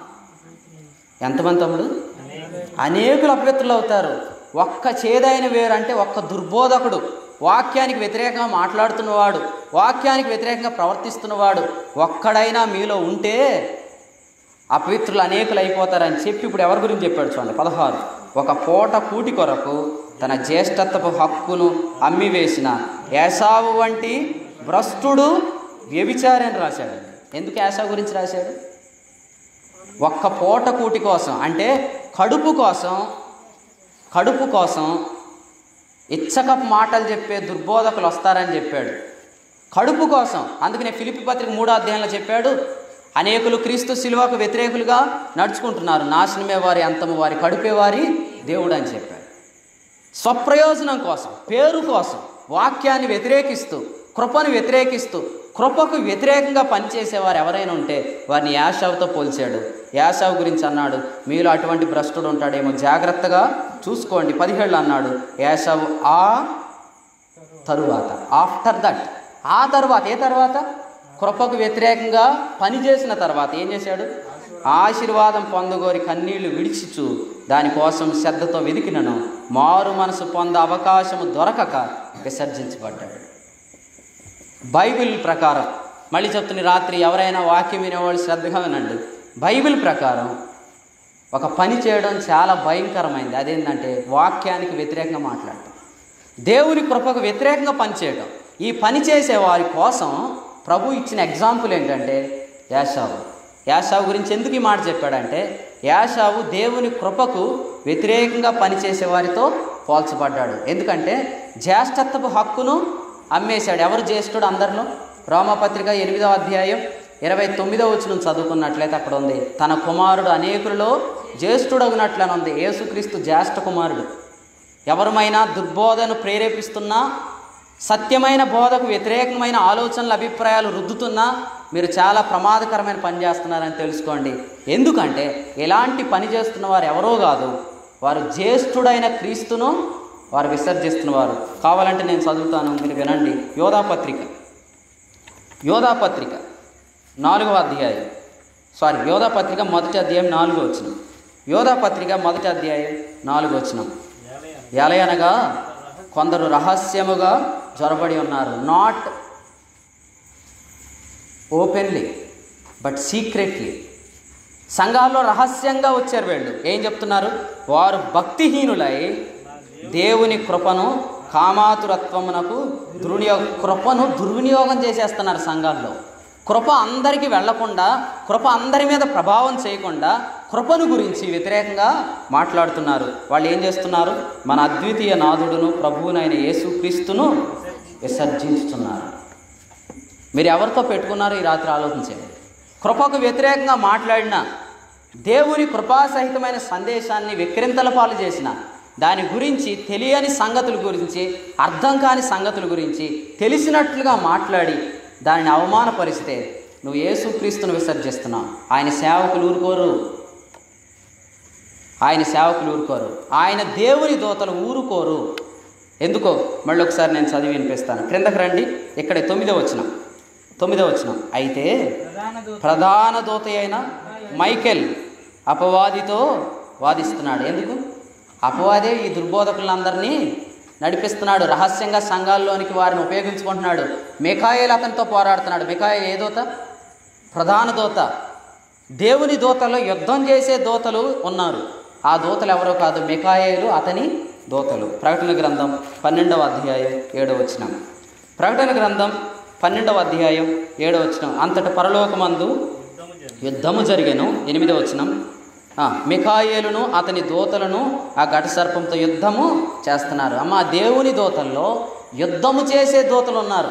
ఎంతమంది తమ్ముడు అనేకులు అపవిత్రులు అవుతారు ఒక్క చేదైన వేరు అంటే ఒక్క దుర్బోధకుడు వాక్యానికి వ్యతిరేకంగా మాట్లాడుతున్నవాడు వాక్యానికి వ్యతిరేకంగా ప్రవర్తిస్తున్నవాడు ఒక్కడైనా మీలో ఉంటే అపవిత్రులు అనేకులు అయిపోతారని చెప్పి ఇప్పుడు ఎవరి గురించి చెప్పాడు చూడండి పదహారు ఒక పూట కూటి కొరకు తన జ్యేష్ఠత్వపు హక్కును అమ్మివేసిన యాసావు వంటి భ్రష్టుడు వ్యభిచారి అని రాశాడు ఎందుకు యాసావు గురించి రాశాడు ఒక్క పూట కూటి కోసం అంటే కడుపు కోసం కడుపు కోసం ఇచ్చకపు మాటలు చెప్పే దుర్బోధకులు వస్తారని చెప్పాడు కడుపు కోసం అందుకనే ఫిలిపి పత్రిక మూడో అధ్యాయంలో చెప్పాడు అనేకులు క్రీస్తు శిలువకు వ్యతిరేకులుగా నడుచుకుంటున్నారు నాశనమే వారి అంతము వారి కడుపే వారి దేవుడు అని చెప్పాడు స్వప్రయోజనం కోసం పేరు కోసం వాక్యాన్ని వ్యతిరేకిస్తూ కృపను వ్యతిరేకిస్తూ కృపకు వ్యతిరేకంగా పనిచేసేవారు ఎవరైనా ఉంటే వారిని యాషావుతో పోల్చాడు యాషావు గురించి అన్నాడు మీలో అటువంటి భ్రష్టుడు ఉంటాడేమో జాగ్రత్తగా చూసుకోండి పదిహేళ్ళు అన్నాడు యాషావు ఆ తరువాత ఆఫ్టర్ దట్ ఆ తర్వాత ఏ తర్వాత కృపకు వ్యతిరేకంగా పనిచేసిన తర్వాత ఏం చేశాడు ఆశీర్వాదం పొందగోరి కన్నీళ్లు విడిచిచు దానికోసం శ్రద్ధతో వెదికినను మారు మనసు పొంద అవకాశము దొరకక విసర్జించబడ్డాడు బైబిల్ ప్రకారం మళ్ళీ చెప్తున్న రాత్రి ఎవరైనా వాక్యం వినేవాళ్ళు శ్రద్ధగా వినండి బైబిల్ ప్రకారం ఒక పని చేయడం చాలా భయంకరమైంది అదేంటంటే వాక్యానికి వ్యతిరేకంగా మాట్లాడటం దేవుని కృపకు వ్యతిరేకంగా పనిచేయడం ఈ పని చేసే వారి కోసం ప్రభు ఇచ్చిన ఎగ్జాంపుల్ ఏంటంటే యాషావు యాషావు గురించి ఎందుకు ఈ మాట చెప్పాడంటే యాషావు దేవుని కృపకు వ్యతిరేకంగా పనిచేసే వారితో పోల్చబడ్డాడు ఎందుకంటే జ్యేష్ఠత్వపు హక్కును అమ్మేశాడు ఎవరు జ్యేష్ఠుడు అందరిలో రోమపత్రిక ఎనిమిదవ అధ్యాయం ఇరవై తొమ్మిదవ వచ్చిన చదువుకున్నట్లయితే అక్కడ ఉంది తన కుమారుడు అనేకులలో జ్యేష్ఠుడగునట్లని ఉంది యేసుక్రీస్తు జ్యేష్ఠ కుమారుడు ఎవరమైనా దుర్బోధను ప్రేరేపిస్తున్నా సత్యమైన బోధకు వ్యతిరేకమైన ఆలోచనలు అభిప్రాయాలు రుద్దుతున్నా మీరు చాలా ప్రమాదకరమైన పని చేస్తున్నారని తెలుసుకోండి ఎందుకంటే ఎలాంటి పని చేస్తున్న వారు ఎవరో కాదు వారు జ్యేష్ఠుడైన క్రీస్తును వారు విసర్జిస్తున్నవారు కావాలంటే నేను చదువుతాను మీరు వినండి యోధాపత్రిక యోధాపత్రిక నాలుగవ అధ్యాయం సారీ యోధాపత్రిక మొదటి అధ్యాయం నాలుగో వచ్చిన యోధాపత్రిక మొదటి అధ్యాయం నాలుగో వచ్చినాం ఎలయనగా కొందరు రహస్యముగా జొరబడి ఉన్నారు నాట్ ఓపెన్లీ బట్ సీక్రెట్లీ సంఘాల్లో రహస్యంగా వచ్చారు వీళ్ళు ఏం చెప్తున్నారు వారు భక్తిహీనులై దేవుని కృపను కామాతురత్వమునకు దుర్వినియోగ కృపను దుర్వినియోగం చేసేస్తున్నారు సంఘాల్లో కృప అందరికీ వెళ్లకుండా కృప అందరి మీద ప్రభావం చేయకుండా కృపను గురించి వ్యతిరేకంగా మాట్లాడుతున్నారు వాళ్ళు ఏం చేస్తున్నారు మన అద్వితీయ నాథుడును ప్రభువునైన యేసుక్రీస్తును విసర్జించుతున్నారు మీరు ఎవరితో పెట్టుకున్నారో ఈ రాత్రి ఆలోచించండి కృపకు వ్యతిరేకంగా మాట్లాడిన దేవుని కృపాసహితమైన సందేశాన్ని విక్రింతల పాలు చేసిన దాని గురించి తెలియని సంగతుల గురించి అర్థం కాని సంగతుల గురించి తెలిసినట్లుగా మాట్లాడి దానిని అవమానపరిస్తే నువ్వు యేసుక్రీస్తును విసర్జిస్తున్నావు ఆయన సేవకులు ఊరుకోరు ఆయన సేవకులు ఊరుకోరు ఆయన దేవుని దోతలు ఊరుకోరు ఎందుకో మళ్ళీ ఒకసారి నేను చదివి వినిపిస్తాను క్రిందకు రండి ఇక్కడ తొమ్మిదో వచ్చినాం తొమ్మిదో వచ్చినాం అయితే ప్రధాన దూత ప్రధాన దూత అయిన మైకెల్ అపవాదితో వాదిస్తున్నాడు ఎందుకు అపవాదే ఈ దుర్బోధకులందరినీ నడిపిస్తున్నాడు రహస్యంగా సంఘాల్లోనికి వారిని ఉపయోగించుకుంటున్నాడు మికాయేల్ అతనితో పోరాడుతున్నాడు మికాయేల్ ఏ దూత ప్రధాన దూత దేవుని దూతలో యుద్ధం చేసే దూతలు ఉన్నారు ఆ దూతలు ఎవరో కాదు మికాయేలు అతని దూతలు ప్రకటన గ్రంథం పన్నెండవ అధ్యాయం ఏడవ వచనం ప్రకటన గ్రంథం పన్నెండవ అధ్యాయం ఏడవ వచనం అంతటి పరలోకమందు యుద్ధము జరిగెను ఎనిమిదవ వచనం ఆ, మికాయేలును అతని దూతలను ఆ ఘట సర్పంతో యుద్ధము చేస్తున్నారు అమ్మ ఆ దేవుని దూతల్లో యుద్ధము చేసే దూతలు ఉన్నారు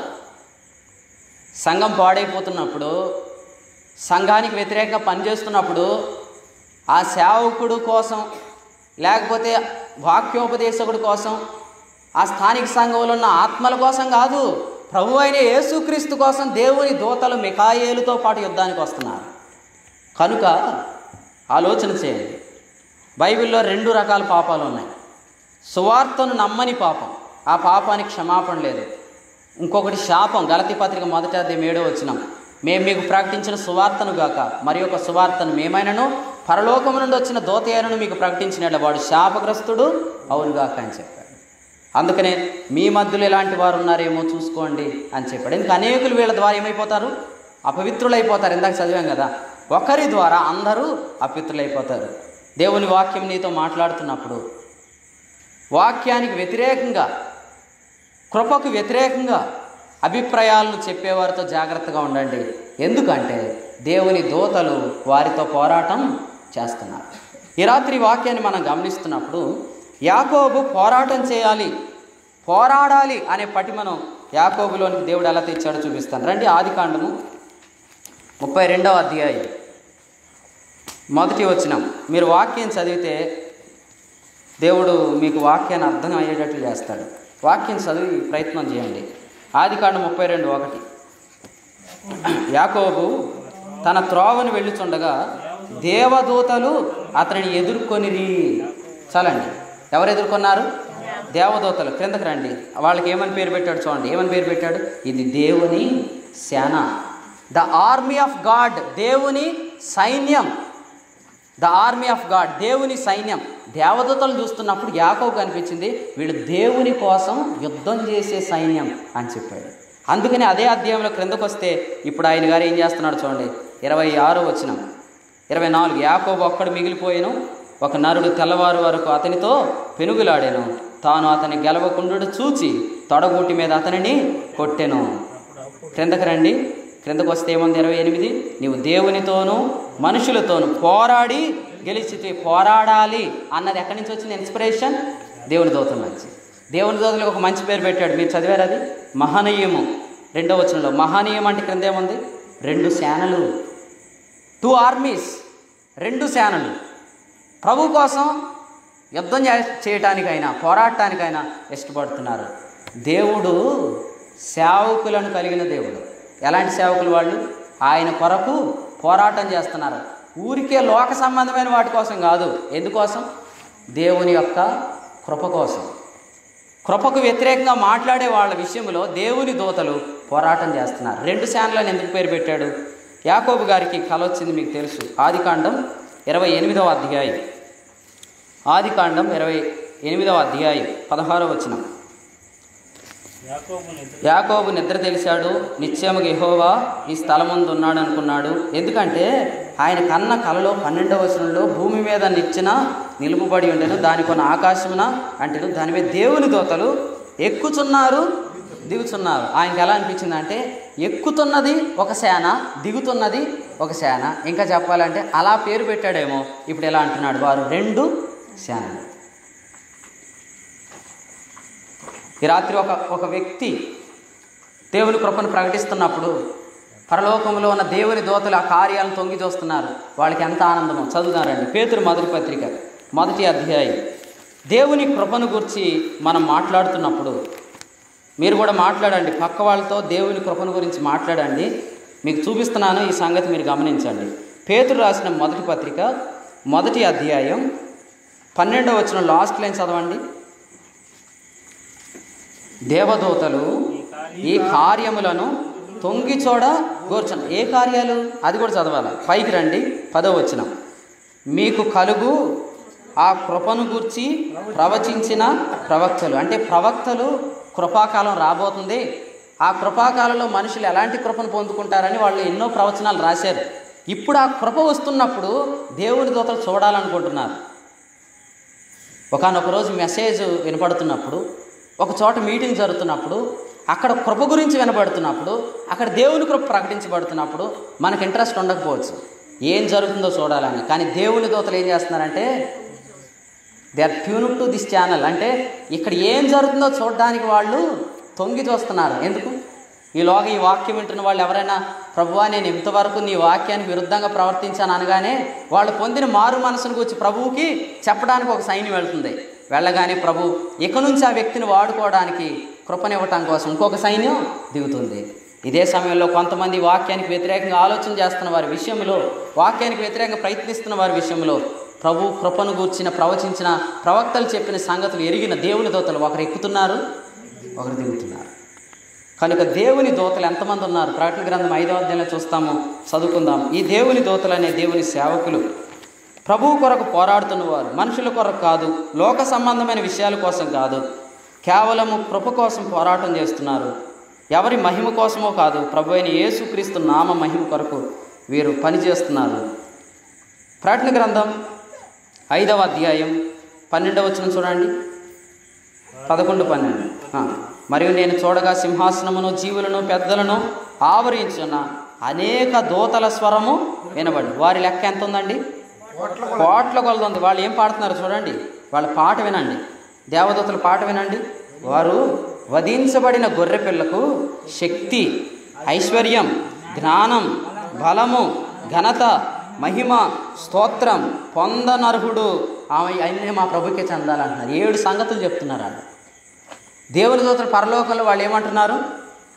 సంఘం పాడైపోతున్నప్పుడు సంఘానికి వ్యతిరేకంగా పనిచేస్తున్నప్పుడు ఆ సేవకుడు కోసం లేకపోతే వాక్యోపదేశకుడు కోసం ఆ స్థానిక సంఘంలో ఉన్న ఆత్మల కోసం కాదు ప్రభు అయిన యేసుక్రీస్తు కోసం దేవుని దూతలు మికాయేలుతో పాటు యుద్ధానికి వస్తున్నారు కనుక ఆలోచన చేయండి బైబిల్లో రెండు రకాల పాపాలు ఉన్నాయి సువార్తను నమ్మని పాపం ఆ పాపానికి క్షమాపణ లేదు ఇంకొకటి శాపం గలతి పత్రిక మొదటి అధ్యాయం ఏడో వచ్చినాం మేము మీకు ప్రకటించిన సువార్తను గాక మరి ఒక సువార్తను మేమైనను పరలోకము నుండి వచ్చిన దోతయ్యను మీకు ప్రకటించిన వాడు శాపగ్రస్తుడు అవునుగాక అని చెప్పాడు అందుకనే మీ మధ్యలో ఎలాంటి వారు ఉన్నారేమో చూసుకోండి అని చెప్పాడు ఇంకా అనేకులు వీళ్ళ ద్వారా ఏమైపోతారు అపవిత్రులైపోతారు ఇందాక చదివాం కదా ఒకరి ద్వారా అందరూ అపవిత్రులైపోతారు దేవుని వాక్యం నీతో మాట్లాడుతున్నప్పుడు వాక్యానికి వ్యతిరేకంగా కృపకు వ్యతిరేకంగా అభిప్రాయాలను చెప్పేవారితో జాగ్రత్తగా ఉండండి ఎందుకంటే దేవుని దోతలు వారితో పోరాటం చేస్తున్నారు ఈ రాత్రి వాక్యాన్ని మనం గమనిస్తున్నప్పుడు యాకోబు పోరాటం చేయాలి పోరాడాలి అనే పటిమను యాకోబులోనికి దేవుడు ఎలా తెచ్చాడో చూపిస్తాను రండి ఆది కాండము ముప్పై రెండవ అధ్యాయం మొదటి వచ్చిన మీరు వాక్యం చదివితే దేవుడు మీకు వాక్యాన్ని అర్థం అయ్యేటట్లు చేస్తాడు వాక్యం చదివి ప్రయత్నం చేయండి ఆది కాండం ముప్పై రెండు ఒకటి యాకోబు తన త్రోవను వెళ్ళుచుండగా దేవదూతలు అతనిని ఎదుర్కొనిరి చాలండి ఎవరు ఎదుర్కొన్నారు దేవదూతలు క్రిందకి రండి వాళ్ళకి ఏమని పేరు పెట్టాడు చూడండి ఏమని పేరు పెట్టాడు ఇది దేవుని సేన ద ఆర్మీ ఆఫ్ గాడ్ దేవుని సైన్యం ద ఆర్మీ ఆఫ్ గాడ్ దేవుని సైన్యం దేవదూతలు చూస్తున్నప్పుడు యాకోబు కనిపించింది వీళ్ళు దేవుని కోసం యుద్ధం చేసే సైన్యం అని చెప్పాడు అందుకని అదే అధ్యాయంలో క్రిందకు వస్తే ఇప్పుడు ఆయన గారు ఏం చేస్తున్నాడు చూడండి ఇరవై ఆరో వచనం ఇరవై నాలుగు యాకోబు ఒక్కడు మిగిలిపోయాను ఒక నరుడు తెల్లవారు వరకు అతనితో పెనుగులాడాను తాను అతని గెలవకుండు చూచి తొడగూటి మీద అతనిని కొట్టెను క్రిందకి రండి క్రిందకు వస్తే ఏముంది ఇరవై ఎనిమిది నీవు దేవునితోనూ మనుషులతోనూ పోరాడి గెలిచితే పోరాడాలి అన్నది ఎక్కడి నుంచి వచ్చింది ఇన్స్పిరేషన్ దేవుని దోతల నుంచి దేవుని దోతలకు ఒక మంచి పేరు పెట్టాడు మీరు చదివారు అది మహనీయము రెండో వచనంలో మహనీయం అంటే క్రింద ఏముంది రెండు సేనలు టూ ఆర్మీస్ రెండు సేనలు ప్రభు కోసం యుద్ధం చే- చేయటానికైనా పోరాటానికైనా ఇష్టపడుతున్నారు దేవుడు సేవకులను కలిగిన దేవుడు ఎలాంటి సేవకులు వాళ్ళు ఆయన కొరకు పోరాటం చేస్తున్నారు ఊరికే లోక సంబంధమైన వాటి కోసం కాదు ఎందుకోసం దేవుని యొక్క కృప కోసం కృపకు వ్యతిరేకంగా మాట్లాడే వాళ్ళ విషయంలో దేవుని దూతలు పోరాటం చేస్తున్నారు రెండు శానలను ఎందుకు పేరు పెట్టాడు యాకోబు గారికి కల వచ్చింది మీకు తెలుసు ఆదికాండం ఇరవై ఎనిమిదవ అధ్యాయం ఆదికాండం ఇరవై ఎనిమిదవ అధ్యాయం పదహారవ వచనం యాకోబు నిద్ర తెలిసాడు నిత్యముగా యెహోవా ఈ స్థలముందు ఉన్నాడు అనుకున్నాడు ఎందుకంటే ఆయన కన్న కలలో పన్నెండవ వచనంలో భూమి మీద నిచ్చిన నిలుపుబడి ఉండెను దాని కొన్ని ఆకాశమున అంటేను దాని మీద దేవుని దోతలు ఎక్కుచున్నారు దిగుతున్నారు ఆయనకి ఎలా అనిపించింది అంటే ఎక్కుతున్నది ఒక సేన దిగుతున్నది ఒక సేన ఇంకా చెప్పాలంటే అలా పేరు పెట్టాడేమో ఇప్పుడు ఎలా అంటున్నాడు వారు రెండు సేనలు ఈ రాత్రి ఒక ఒక వ్యక్తి దేవుని కృపను ప్రకటిస్తున్నప్పుడు పరలోకంలో ఉన్న దేవుని దోతలు ఆ కార్యాలను తొంగి చూస్తున్నారు వాళ్ళకి ఎంత ఆనందమో చదువుతారండి పేతురు మొదటి పత్రిక మొదటి అధ్యాయం దేవుని కృపను గురించి మనం మాట్లాడుతున్నప్పుడు మీరు కూడా మాట్లాడండి పక్క వాళ్ళతో దేవుని కృపను గురించి మాట్లాడండి మీకు చూపిస్తున్నాను ఈ సంగతి మీరు గమనించండి పేతురు రాసిన మొదటి పత్రిక మొదటి అధ్యాయం పన్నెండవ వచ్చిన లాస్ట్ లైన్ చదవండి దేవదూతలు ఈ కార్యములను తొంగి చూడ గోర్చను ఏ కార్యాలు అది కూడా చదవాలి పైకి రండి పదో వచనం మీకు కలుగు ఆ కృపను గూర్చి ప్రవచించిన ప్రవక్తలు అంటే ప్రవక్తలు కృపాకాలం రాబోతుంది ఆ కృపాకాలంలో మనుషులు ఎలాంటి కృపను పొందుకుంటారని వాళ్ళు ఎన్నో ప్రవచనాలు రాశారు ఇప్పుడు ఆ కృప వస్తున్నప్పుడు దేవుని దూతలు చూడాలనుకుంటున్నారు ఒకనొక రోజు మెసేజ్ వినపడుతున్నప్పుడు ఒక చోట మీటింగ్ జరుగుతున్నప్పుడు అక్కడ కృప గురించి వినబడుతున్నప్పుడు అక్కడ దేవుని కృప ప్రకటించబడుతున్నప్పుడు మనకు ఇంట్రెస్ట్ ఉండకపోవచ్చు ఏం జరుగుతుందో చూడాలని కానీ దేవుని దూతలు ఏం చేస్తున్నారంటే they are tune to this channel అంటే ఇక్కడ ఏం జరుగుతుందో చూడడానికి వాళ్ళు తొంగి చూస్తున్నారు ఎందుకు ఈలోగా ఈ వాక్యం వింటున్న వాళ్ళు ఎవరైనా ప్రభువా నేను ఇంతవరకు నీ వాక్యానికి విరుద్ధంగా ప్రవర్తించాను అనగానే వాళ్ళు పొందిన మారు మనసును గురించి ప్రభువుకి చెప్పడానికి ఒక సైన్యం వెళ్తుంది వెళ్ళగానే ప్రభు ఇక నుంచి ఆ వ్యక్తిని వాడుకోవడానికి కృపనివ్వటం కోసం ఇంకొక సైన్యం దిగుతుంది ఇదే సమయంలో కొంతమంది వాక్యానికి వ్యతిరేకంగా ఆలోచన చేస్తున్న వారి విషయంలో వాక్యానికి వ్యతిరేకంగా ప్రయత్నిస్తున్న వారి విషయంలో ప్రభు కృపను గూర్చిన ప్రవచించిన ప్రవక్తలు చెప్పిన సంగతులు ఎరిగిన దేవుని దోతలు ఒకరు ఎక్కుతున్నారు ఒకరు దిగుతున్నారు కనుక దేవుని దోతలు ఎంతమంది ఉన్నారు ప్రకటన గ్రంథం ఐదవ అధ్యాయంలో చూస్తాము చదువుకుందాం ఈ దేవుని దోతలు అనే దేవుని సేవకులు ప్రభువు కొరకు పోరాడుతున్నవారు మనుషుల కొరకు కాదు లోక సంబంధమైన విషయాల కోసం కాదు కేవలము కృప కోసం పోరాటం చేస్తున్నారు ఎవరి మహిమ కోసమో కాదు ప్రభు అయిన యేసుక్రీస్తు నామ మహిమ కొరకు వీరు పనిచేస్తున్నారు ప్రకటన గ్రంథం ఐదవ అధ్యాయం పన్నెండవ వచ్చిన చూడండి పదకొండు పన్నెండు ఆ, మరియు నేను చూడగా సింహాసనమును జీవులను పెద్దలను ఆవరించున్న అనేక దూతల స్వరము వినబడి వారి లెక్క ఎంత ఉందండి కోట్ల కొలది ఉంది వాళ్ళు ఏం పాడుతున్నారు చూడండి వాళ్ళ పాట వినండి దేవదూతల పాట వినండి వారు వధించబడిన గొర్రె పిల్లకు శక్తి ఐశ్వర్యం జ్ఞానం బలము ఘనత మహిమ స్తోత్రం పొందనర్హుడు ఆమె అన్నీ మా ప్రభుకే చెందాలంటున్నారు ఏడు సంగతులు చెప్తున్నారు వాళ్ళు దేవుని దూతల పరలోకంలో వాళ్ళు ఏమంటున్నారు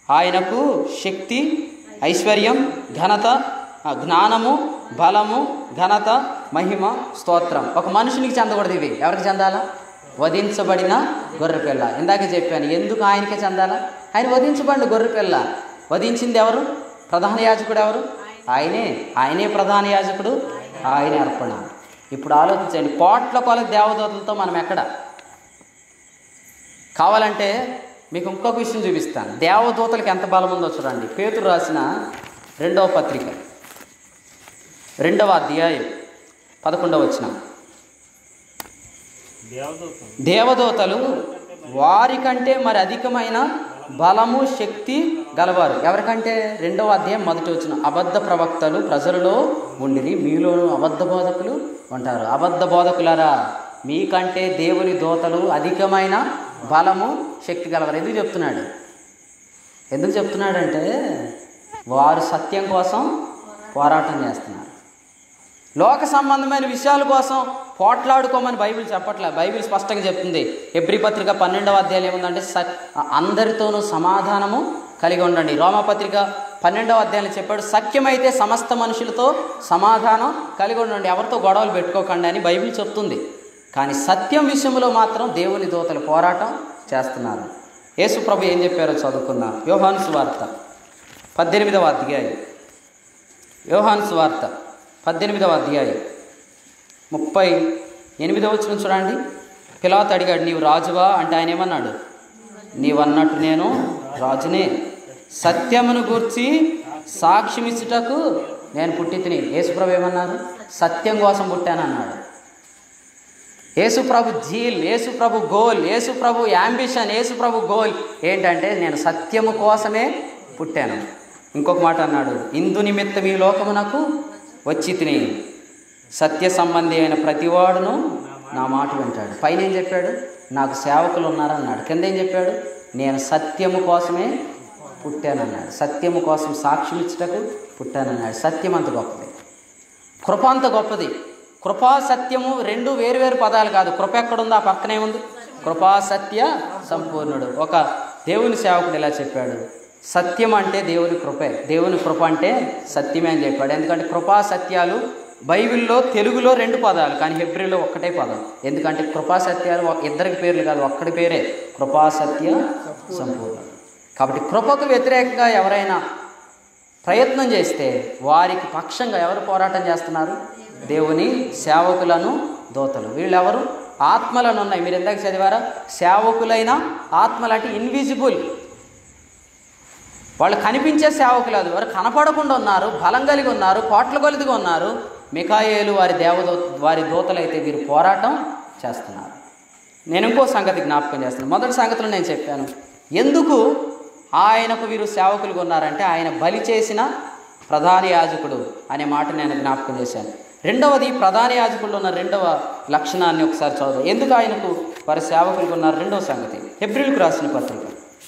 ఆయనకు శక్తి ఐశ్వర్యం ఘనత ఆ, జ్ఞానము బలము ఘనత మహిమ స్తోత్రం ఒక మనుషునికి చెందకూడదు ఇవి ఎవరికి చెందాలా వధించబడిన గొర్రెపిల్ల ఇందాక చెప్పాను ఎందుకు ఆయనకే చెందాలా ఆయన వధించబడిన గొర్రెపిల్ల వధించింది ఎవరు ప్రధాన యాజకుడు ఎవరు ఆయనే ఆయనే ప్రధాన యాజకుడు ఆయనే అర్పణ ఇప్పుడు ఆలోచించండి కోట్ల కొలది దేవదూతలతో మనం ఎక్కడ కావాలంటే మీకు ఇంకొక విషయం చూపిస్తాను దేవదూతలకు ఎంత బలం ఉందో చూడండి పేతురు రాసిన రెండవ పత్రిక రెండవ అధ్యాయం పదకొండవ వచ్చిన దేవదూతలు వారికంటే మరి అధికమైన బలము శక్తి గలవారు ఎవరికంటే రెండవ అధ్యాయం మొదటి వచ్చిన అబద్ధ ప్రవక్తలు ప్రజలలో ఉండిరి మీలోను అబద్ధ బోధకులు ఉంటారు అబద్ధ బోధకులారా మీకంటే దేవుని దూతలు అధికమైన బలము శక్తి గలవారు ఎందుకు చెప్తున్నాడు ఎందుకు చెప్తున్నాడంటే వారు సత్యం కోసం పోరాటం చేస్తున్నారు లోక సంబంధమైన విషయాల కోసం పోట్లాడుకోమని బైబిల్ చెప్పట్లే బైబిల్ స్పష్టంగా చెప్తుంది ఎబ్రి పత్రిక పన్నెండవ అధ్యాయం ఏముందంటే స అందరితోనూ సమాధానము కలిగి ఉండండి రోమపత్రిక పన్నెండవ అధ్యాయంలో చెప్పాడు సత్యమైతే సమస్త మనుషులతో సమాధానం కలిగి ఉండండి ఎవరితో గొడవలు పెట్టుకోకండి అని బైబిల్ చెప్తుంది కానీ సత్యం విషయంలో మాత్రం దేవుని దూతలు పోరాటం చేస్తున్నారు యేసుప్రభు ఏం చెప్పారో చదువుకుందాం యోహాను సువార్త పద్దెనిమిదవ అధ్యాయం యోహాను సువార్త పద్దెనిమిదవ అధ్యాయం ముప్పై ఎనిమిదవ వచ్చిన చూడండి పిలాత్ అడిగాడు నీవు రాజువా అంటే ఆయన ఏమన్నాడు నీవన్నట్టు నేను రాజునే సత్యమును గూర్చి సాక్ష్యమిచ్చుటకు నేను పుట్టి తిని యేసుప్రభు ఏమన్నారు సత్యం కోసం పుట్టానన్నాడు యేసుప్రభు జీల్ యేసుప్రభు గోల్ యేసుప్రభు యాంబిషన్ యేసుప్రభు గోల్ ఏంటంటే నేను సత్యము కోసమే పుట్టాను ఇంకొక మాట అన్నాడు ఇందు నిమిత్తం ఈ లోకమునకు వచ్చి తిని సత్య సంబంధి అయిన ప్రతివాడును నా మాట వింటాడు పైన ఏం చెప్పాడు నాకు సేవకులు ఉన్నారన్నాడు కింద ఏం చెప్పాడు నేను సత్యము కోసమే పుట్టానన్నాడు సత్యము కోసం సాక్ష్యం ఇచ్చుటకు పుట్టానన్నాడు సత్యం అంత గొప్పది కృప అంత గొప్పది కృపా సత్యము రెండు వేరువేరు పదాలు కాదు కృప ఎక్కడుందో ఆ పక్కనే ఉంది కృపా సత్య సంపూర్ణుడు ఒక దేవుని సేవకుడు ఇలా చెప్పాడు సత్యం అంటే దేవుని కృపే దేవుని కృప అంటే సత్యమే అని చెప్పాడు ఎందుకంటే కృపా సత్యాలు బైబిల్లో తెలుగులో రెండు పదాలు కానీ హెబ్రిలో ఒక్కటే పదం ఎందుకంటే కృపా సత్యాలు ఒ- ఇద్దరికి పేర్లు కాదు ఒక్కడి పేరే కృపా సత్య సంపూర్ణ కాబట్టి కృపకు వ్యతిరేకంగా ఎవరైనా ప్రయత్నం చేస్తే వారికి పక్షంగా ఎవరు పోరాటం చేస్తున్నారు దేవుని సేవకులను దోతలు వీళ్ళెవరు ఆత్మలను ఉన్నాయి మీరు ఎందాక చదివారా సేవకులైన ఆత్మలు అంటే ఇన్విజిబుల్ వాళ్ళు కనిపించే సేవకులు అది వారు కనపడకుండా ఉన్నారు బలం కలిగి ఉన్నారు కోట్ల కొలిదిగా ఉన్నారు మికాయేలు వారి దేవదో వారి దూతలైతే వీరు పోరాటం చేస్తున్నారు నేను ఇంకో సంగతి జ్ఞాపకం చేస్తున్నాను మొదటి సంగతిలో నేను చెప్పాను ఎందుకు ఆయనకు వీరు సేవకులుగా ఉన్నారంటే ఆయన బలి చేసిన ప్రధాన యాజకుడు అనే మాట నేను జ్ఞాపకం చేశాను రెండవది ప్రధాన యాజకుల్లో ఉన్న రెండవ లక్షణాన్ని ఒకసారి చదువు ఎందుకు ఆయనకు వారి సేవకులుగా ఉన్నారు రెండవ సంగతి ఏప్రిల్కు రాసిన పత్రిక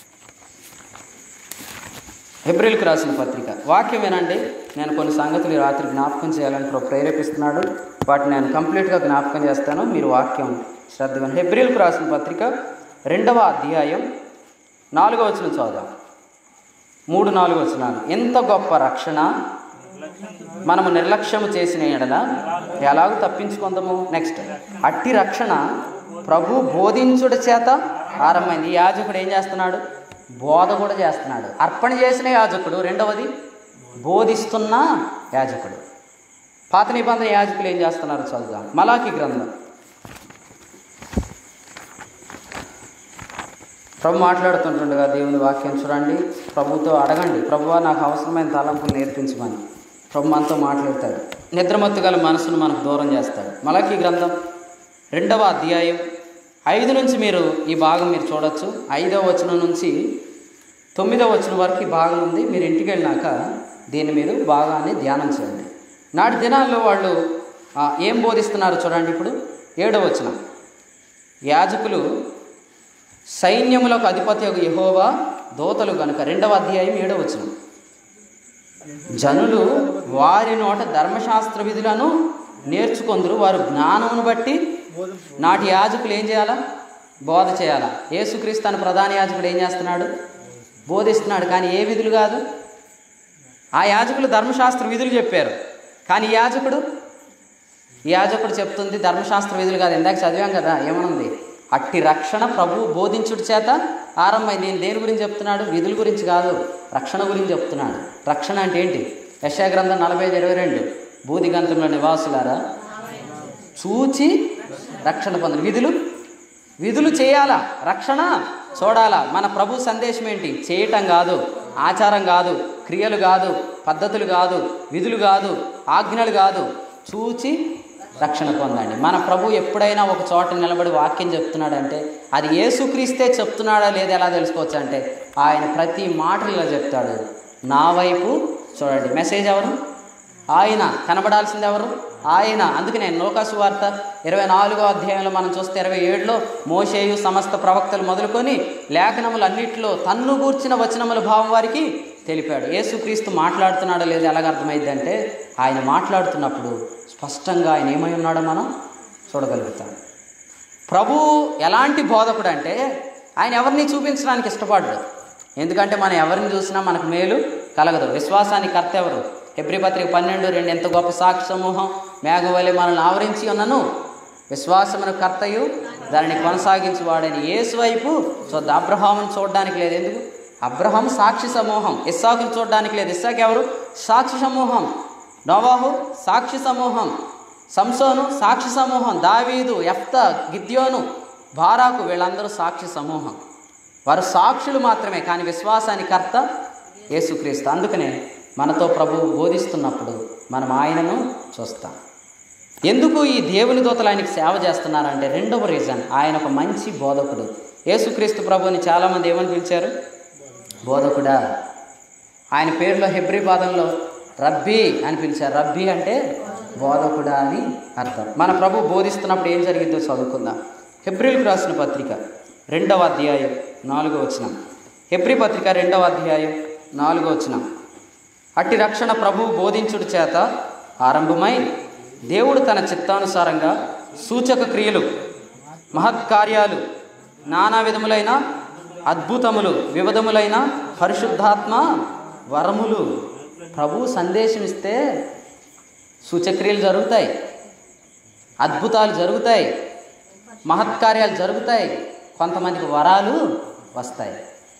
ఏప్రిల్కి రాసిన పత్రిక వాక్యం వినండి నేను కొన్ని సంగతులు ఈ రాత్రి జ్ఞాపకం చేయాలని ప్రభు ప్రేరేపిస్తున్నాడు వాటిని నేను కంప్లీట్గా జ్ఞాపకం చేస్తాను మీరు వాక్యం శ్రద్ధగా హెబ్రిల్కి రాసిన పత్రిక రెండవ అధ్యాయం నాలుగో వచ్చిన చదువుదాం మూడు నాలుగు వచనాలు ఎంత గొప్ప రక్షణ మనము నిర్లక్ష్యము చేసిన ఎడల ఎలాగో తప్పించుకుందాము నెక్స్ట్ అట్టి రక్షణ ప్రభు బోధించుట చేత ఆరంభమైంది ఈ యాజకుడు ఏం చేస్తున్నాడు బోధ కూడా చేస్తున్నాడు అర్పణ చేసిన యాజకుడు రెండవది బోధిస్తున్న యాజకుడు పాత నిబంధన యాజకులు ఏం చేస్తున్నారు చదువుదాం మలాకి గ్రంథం ప్రభు మాట్లాడుతుంటుండగా దేవుని వాక్యం చూడండి ప్రభుతో అడగండి ప్రభువా నాకు అవసరమైన తలంపులు నేర్పించమని ప్రభు మనతో మాట్లాడతాడు నిద్రమత్తు గల మనసును మనకు దూరం చేస్తాడు మలకి గ్రంథం రెండవ అధ్యాయం ఐదు నుంచి మీరు ఈ భాగం మీరు చూడొచ్చు ఐదవ వచనం నుంచి తొమ్మిదవ వచనం వరకు ఈ భాగం ఉంది మీరు ఇంటికి వెళ్ళినాక దీన్ని మీరు భాగాన్ని ధ్యానం చేయండి నాటి దినాల్లో వాళ్ళు ఆ, ఏం బోధిస్తున్నారు చూడండి ఇప్పుడు ఏడవ వచనం యాజకులు సైన్యములకు అధిపతి యొక్క యెహోవా దోతలు గనుక రెండవ అధ్యాయం ఏడవ వచనం జనులు వారి నోట ధర్మశాస్త్ర విధులను నేర్చుకొందరు వారు జ్ఞానమును బట్టి నాటి యాజకులు ఏం చేయాలా బోధ చేయాలా యేసుక్రీస్తు అనే ప్రధాన యాజకుడు ఏం చేస్తున్నాడు బోధిస్తున్నాడు కానీ ఏ విధులు కాదు ఆ యాజకులు ధర్మశాస్త్ర విధులు చెప్పారు కానీ ఈ యాజకుడు ఈ యాజకుడు చెప్తుంది ధర్మశాస్త్ర విధులు కాదు ఇందాక చదివాం కదా ఏమనుంది అట్టి రక్షణ ప్రభు బోధించుడి చేత ఆరంభమైంది నేను దేని గురించి చెప్తున్నాడు విధుల గురించి కాదు రక్షణ గురించి చెప్తున్నాడు రక్షణ అంటే ఏంటి యశాగ్రంథం నలభై ఐదు ఇరవై రెండు బూదిగంతంలో నివాసులారా చూచి రక్షణ పొందిన విధులు విధులు చేయాలా రక్షణ చూడాలా మన ప్రభు సందేశం ఏంటి చేయటం కాదు ఆచారం కాదు క్రియలు కాదు పద్ధతులు కాదు విధులు కాదు ఆజ్ఞలు కాదు చూచి రక్షణ పొందండి మన ప్రభు ఎప్పుడైనా ఒక చోట నిలబడి వాక్యం చెప్తున్నాడంటే అది యేసుక్రీస్తే చెప్తున్నాడా లేదా ఎలా తెలుసుకోవచ్చు అంటే ఆయన ప్రతి మాట ఇలా చెప్తాడు నా వైపు చూడండి మెసేజ్ ఎవరు ఆయన కనబడాల్సింది ఎవరు ఆయన అందుకనే లోకాసు వార్త ఇరవై నాలుగో అధ్యాయంలో మనం చూస్తే ఇరవై ఏడులో మోషేయు సమస్త ప్రవక్తలు మొదలుకొని లేఖనములు అన్నిటిలో తన్ను గూర్చిన వచనముల భావం వారికి తెలిపాడు యేసుక్రీస్తు మాట్లాడుతున్నాడో లేదో ఎలాగ అర్థమైంది అంటే ఆయన మాట్లాడుతున్నప్పుడు స్పష్టంగా ఆయన ఏమై ఉన్నాడో మనం చూడగలుగుతాం ప్రభు ఎలాంటి బోధకుడు అంటే ఆయన ఎవరిని చూపించడానికి ఇష్టపడ్డు ఎందుకంటే మనం ఎవరిని చూసినా మనకు మేలు కలగదు విశ్వాసానికి కర్త ఎవరు హెబ్రి పత్రిక పన్నెండు రెండు ఎంత గొప్ప సాక్షి సమూహం మేఘవలి మనల్ని ఆవరించి ఉన్నను విశ్వాసమును కర్తయు దానిని కొనసాగించువాడని యేసు వైపు చూద్దాం అబ్రహామును చూడడానికి లేదు ఎందుకు అబ్రహాం సాక్షి సమూహం ఇస్సాకును చూడడానికి లేదు ఇస్సాక్ ఎవరు సాక్షి సమూహం నోవాహు సాక్షి సమూహం సంసోను సాక్షి సమూహం దావీదు ఎఫ్త గిద్యోను బారాకు వీళ్ళందరూ సాక్షి సమూహం వారు సాక్షులు మాత్రమే కానీ విశ్వాసానికి కర్త యేసుక్రీస్తు అందుకనే మనతో ప్రభువు బోధిస్తున్నప్పుడు మనం ఆయనను చూస్తాం ఎందుకు ఈ దేవుని దూతలు ఆయనకి సేవ చేస్తున్నారంటే రెండవ రీజన్ ఆయన ఒక మంచి బోధకుడు యేసుక్రీస్తు ప్రభుని చాలామంది ఏమని పిలిచారు బోధకుడా ఆయన పేరులో హెబ్రి పాదంలో రబ్బీ అని పిలిచారు రబ్బీ అంటే బోధకుడా అని అర్థం మన ప్రభు బోధిస్తున్నప్పుడు ఏం జరిగిందో చదువుకుందాం హెబ్రిల్కి రాసిన పత్రిక రెండవ అధ్యాయం నాలుగో వచనం హెబ్రి పత్రిక రెండవ అధ్యాయం నాలుగో వచనం అట్టి రక్షణ ప్రభువు బోధించుడి చేత ఆరంభమై దేవుడు తన చిత్తానుసారంగా సూచక క్రియలు మహత్కార్యాలు నానా విధములైన అద్భుతములు వివిధములైన పరిశుద్ధాత్మ వరములు ప్రభు సందేశం ఇస్తే సూచక్రియలు జరుగుతాయి అద్భుతాలు జరుగుతాయి మహత్కార్యాలు జరుగుతాయి కొంతమందికి వరాలు వస్తాయి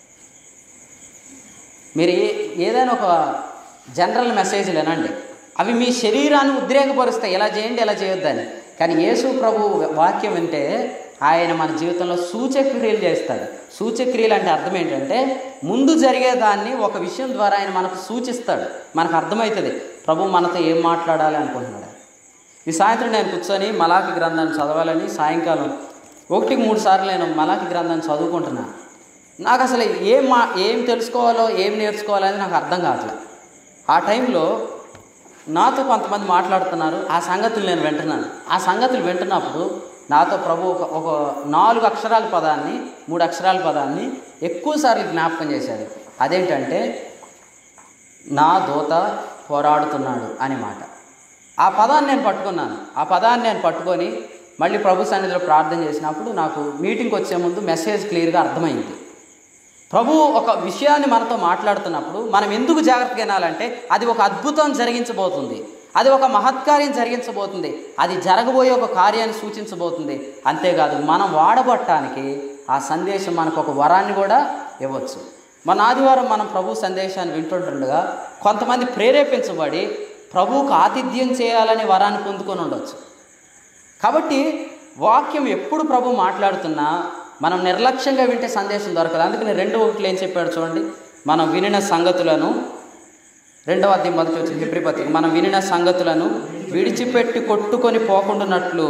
మీరు ఏ ఏదైనా ఒక జనరల్ మెసేజ్లు వినండి అవి మీ శరీరాన్ని ఉద్రేకపరుస్తాయి ఎలా చేయండి ఎలా చేయొద్దని కానీ యేసు ప్రభు వాక్యం వింటే ఆయన మన జీవితంలో సూచక్రియలు చేస్తాడు సూచక్రియలు అంటే అర్థం ఏంటంటే ముందు జరిగేదాన్ని ఒక విషయం ద్వారా ఆయన మనకు సూచిస్తాడు మనకు అర్థమవుతుంది ప్రభు మనతో ఏం మాట్లాడాలి అనుకుంటున్నాడు ఈ సాయంత్రం నేను కూర్చొని మలాకి గ్రంథాన్ని చదవాలని సాయంకాలం ఒకటికి మూడు సార్లు నేను మలాకి గ్రంథాన్ని చదువుకుంటున్నాను నాకు అసలు ఏం మా ఏం తెలుసుకోవాలో ఏం నేర్చుకోవాలో నాకు అర్థం కావట్లేదు ఆ టైంలో నాతో కొంతమంది మాట్లాడుతున్నారు ఆ సంగతులు నేను వింటున్నాను ఆ సంగతులు వింటున్నప్పుడు నాతో ప్రభు ఒక ఒక నాలుగు అక్షరాల పదాన్ని మూడు అక్షరాల పదాన్ని ఎక్కువసార్లు జ్ఞాపకం చేశాడు అదేంటంటే నా దూత పోరాడుతున్నాడు అనే మాట ఆ పదాన్ని నేను పట్టుకున్నాను ఆ పదాన్ని నేను పట్టుకొని మళ్ళీ ప్రభు సన్నిధిలో ప్రార్థన చేసినప్పుడు నాకు మీటింగ్కి వచ్చే ముందు మెసేజ్ క్లియర్గా అర్థమైంది ప్రభు ఒక విషయాన్ని మనతో మాట్లాడుతున్నప్పుడు మనం ఎందుకు జాగ్రత్తగా వినాలంటే అది ఒక అద్భుతం జరిగించబోతుంది అది ఒక మహత్కార్యం జరిగించబోతుంది అది జరగబోయే ఒక కార్యాన్ని సూచించబోతుంది అంతేకాదు మనం వాడబట్టడానికి ఆ సందేశం మనకు ఒక వరాన్ని కూడా ఇవ్వచ్చు మన ఆదివారం మనం ప్రభు సందేశాన్ని వింటుండగా కొంతమంది ప్రేరేపించబడి ప్రభువుకు ఆతిథ్యం చేయాలనే వరాన్ని పొందుకొని ఉండొచ్చు కాబట్టి వాక్యం ఎప్పుడు ప్రభు మాట్లాడుతున్నా మనం నిర్లక్ష్యంగా వింటే సందేశం దొరకదు అందుకని రెండో ఒకటి ఏం చెప్పాడు చూడండి మనం వినిన సంగతులను రెండవ అధ్యాయం మొదటి వచ్చిన హిబ్రి పత్రిక మనం వినిన సంగతులను విడిచిపెట్టి కొట్టుకొని పోకుండానట్లు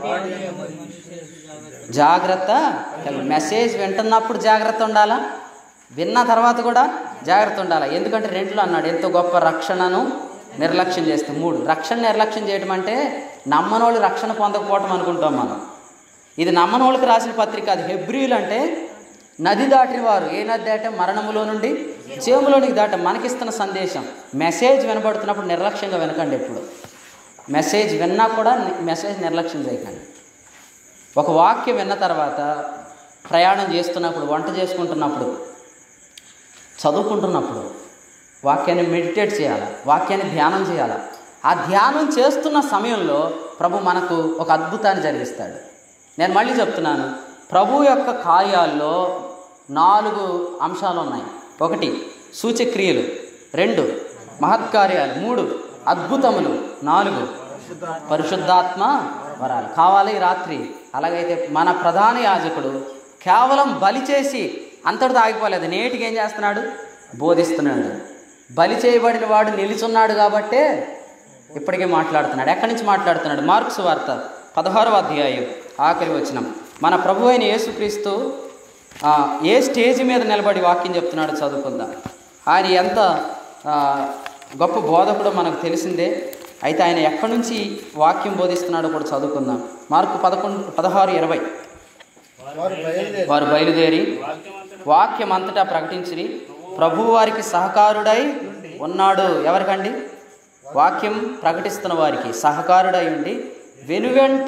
జాగ్రత్త మెసేజ్ వింటున్నప్పుడు జాగ్రత్త ఉండాలా విన్న తర్వాత కూడా జాగ్రత్త ఉండాలి ఎందుకంటే రెండులో అన్నాడు ఎంతో గొప్ప రక్షణను నిర్లక్ష్యం చేస్తే మూడు రక్షణ నిర్లక్ష్యం చేయడం అంటే నమ్మనోళ్ళు రక్షణ పొందకపోవటం అనుకుంటాం మనం ఇది నమ్మనోళ్ళకి రాసిన పత్రిక అది హెబ్రియులు అంటే నది దాటిన వారు ఏ నది దాటే మరణములో నుండి జీవములోనికి దాట మనకిస్తున్న సందేశం మెసేజ్ వినబడుతున్నప్పుడు నిర్లక్ష్యంగా వినకండి ఎప్పుడు మెసేజ్ విన్నా కూడా ని- మెసేజ్ నిర్లక్ష్యం చేయకండి ఒక వాక్యం విన్న తర్వాత ప్రయాణం చేస్తున్నప్పుడు వంట చేసుకుంటున్నప్పుడు చదువుకుంటున్నప్పుడు వాక్యాన్ని మెడిటేట్ చేయాలి వాక్యాన్ని ధ్యానం చేయాలి ఆ ధ్యానం చేస్తున్న సమయంలో ప్రభు మనకు ఒక అద్భుతాన్ని జరిగిస్తాడు నేను మళ్ళీ చెప్తున్నాను ప్రభు యొక్క కార్యాల్లో నాలుగు అంశాలు ఉన్నాయి ఒకటి సూచక్రియలు రెండు మహత్కార్యాలు మూడు అద్భుతములు నాలుగు పరిశుద్ధాత్మ వరాలు కావాలి ఈ రాత్రి అలాగైతే మన ప్రధాన యాజకుడు కేవలం బలి చేసి అంతటితో ఆగిపోలేదు నేటికి ఏం చేస్తున్నాడు బోధిస్తున్నాడు బలి చేయబడిన వాడు నిలిచున్నాడు కాబట్టే ఇప్పటికే మాట్లాడుతున్నాడు ఎక్కడి నుంచి మాట్లాడుతున్నాడు మార్క్స్ వార్త పదహారవ అధ్యాయం ఆఖరి వచనం మన ప్రభు అయిన యేసుక్రీస్తు ఆ, ఏ స్టేజ్ మీద నిలబడి వాక్యం చెప్తున్నాడో చదువుకుందాం ఆయన ఎంత ఆ, గొప్ప బోధకుడో మనకు తెలిసిందే అయితే ఆయన ఎక్కడి నుంచి వాక్యం బోధిస్తున్నాడో కూడా చదువుకుందాం మార్కు పదకొండు పదహారు ఇరవై వారు బయలుదేరి వారు బయలుదేరి వాక్యం అంతటా ప్రకటించి ప్రభు వారికి సహకారుడై ఉన్నాడు ఎవరికండి వాక్యం ప్రకటిస్తున్న వారికి సహకారుడై ఉండి వెనువెంట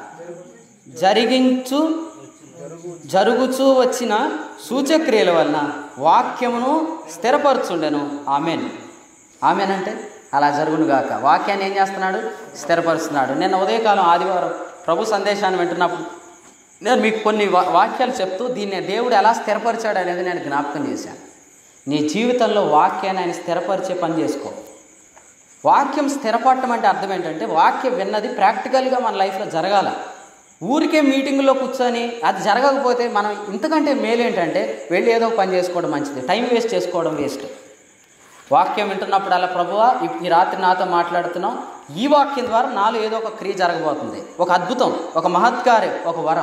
జరిగించు జరుగుచూ వచ్చిన సూచక్రియల వలన వాక్యమును స్థిరపరచుండెను ఆమెన్ ఆమెన్ అంటే అలా జరుగును గాక వాక్యాన్ని ఏం చేస్తున్నాడు స్థిరపరుస్తున్నాడు నిన్న ఉదయకాలం ఆదివారం ప్రభు సందేశాన్ని వింటున్నప్పుడు నేను మీకు కొన్ని వా- వాక్యాలు చెప్తూ దీన్ని దేవుడు ఎలా స్థిరపరిచాడు అనేది నేను జ్ఞాపకం చేశాను నీ జీవితంలో వాక్యాన్ని ఆయన స్థిరపరిచే పని చేసుకో వాక్యం స్థిరపడటం అంటే అర్థం ఏంటంటే వాక్యం విన్నది ప్రాక్టికల్గా మన లైఫ్లో జరగాల ఊరికే మీటింగ్లో కూర్చొని అది జరగకపోతే మనం ఇంతకంటే మేలు ఏంటంటే వెళ్ళి ఏదో ఒక పని చేసుకోవడం మంచిది టైం వేస్ట్ చేసుకోవడం వేస్ట్ వాక్యం వింటున్నప్పుడు అలా ప్రభువా ఈ- ఈ రాత్రి నాతో మాట్లాడుతున్నాం ఈ వాక్యం ద్వారా నాలో ఏదో ఒక క్రియ జరగబోతుంది ఒక అద్భుతం ఒక మహత్కార్యం ఒక వరం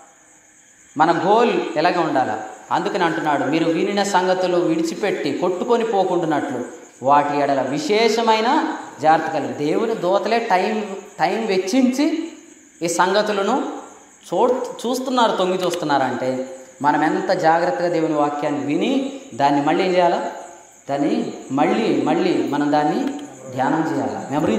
మన గోల్ ఎలాగ ఉండాలా అందుకని అంటున్నాడు మీరు వినిన సంగతులు విడిచిపెట్టి కొట్టుకొని పోకుండానట్లు వాటి ఎడల విశేషమైన జాగ్రత్త కలిగి దేవుని దోతలే టైం టైం వెచ్చించి ఈ సంగతులను చూ చూస్తున్నారు తొంగి చూస్తున్నారంటే మనం ఎంత జాగ్రత్తగా దేవుని వాక్యాన్ని విని దాన్ని మళ్ళీ ఏం చేయాలా దాన్ని మళ్ళీ మళ్ళీ మనం దాన్ని ధ్యానం చేయాలి మెమరీ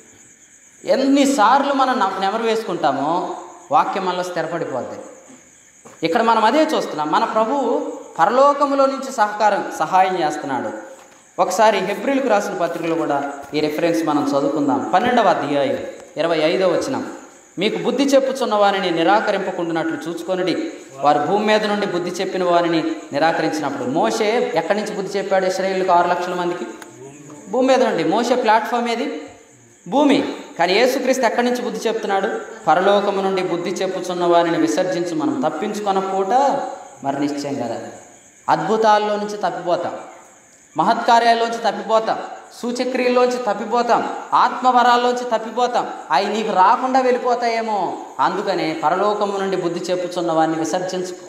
ఎన్నిసార్లు మనం న- నెమరు వేసుకుంటామో వాక్యం మనలో స్థిరపడిపోద్ది ఇక్కడ మనం అదే చూస్తున్నాం మన ప్రభువు పరలోకములో నుంచి సహకారం సహాయం చేస్తున్నాడు ఒకసారి హెబ్రిల్కు రాసిన పత్రికలో కూడా ఈ రెఫరెన్స్ మనం చదువుకుందాం పన్నెండవ అధ్యాయం ఇరవై ఐదవ వచనం మీకు బుద్ధి చెప్పుచున్న వారిని నిరాకరింపకుండానట్లు చూచుకొనుడి వారు భూమి మీద నుండి బుద్ధి చెప్పిన వారిని నిరాకరించినప్పుడు మోషే ఎక్కడి నుంచి బుద్ధి చెప్పాడు ఇస్రాయేల్కి ఆరు లక్షల మందికి భూమి మీద నుండి మోసే ప్లాట్ఫామ్ ఏది భూమి కానీ యేసుక్రీస్తు ఎక్కడి నుంచి బుద్ధి చెప్తున్నాడు పరలోకము నుండి బుద్ధి చెప్పుచున్న వారిని విసర్జించు మనం తప్పించుకున్న పూట మరి నిశ్చయం కదా అద్భుతాల్లో నుంచి తప్పిపోతాం మహత్కార్యాల్లోంచి తప్పిపోతాం సూచక్రియల్లోంచి తప్పిపోతాం ఆత్మవరాల్లోంచి తప్పిపోతాం అవి నీకు రాకుండా వెళ్ళిపోతాయేమో అందుకనే పరలోకము నుండి బుద్ధి చెప్పుచున్న వారిని విసర్జించుకో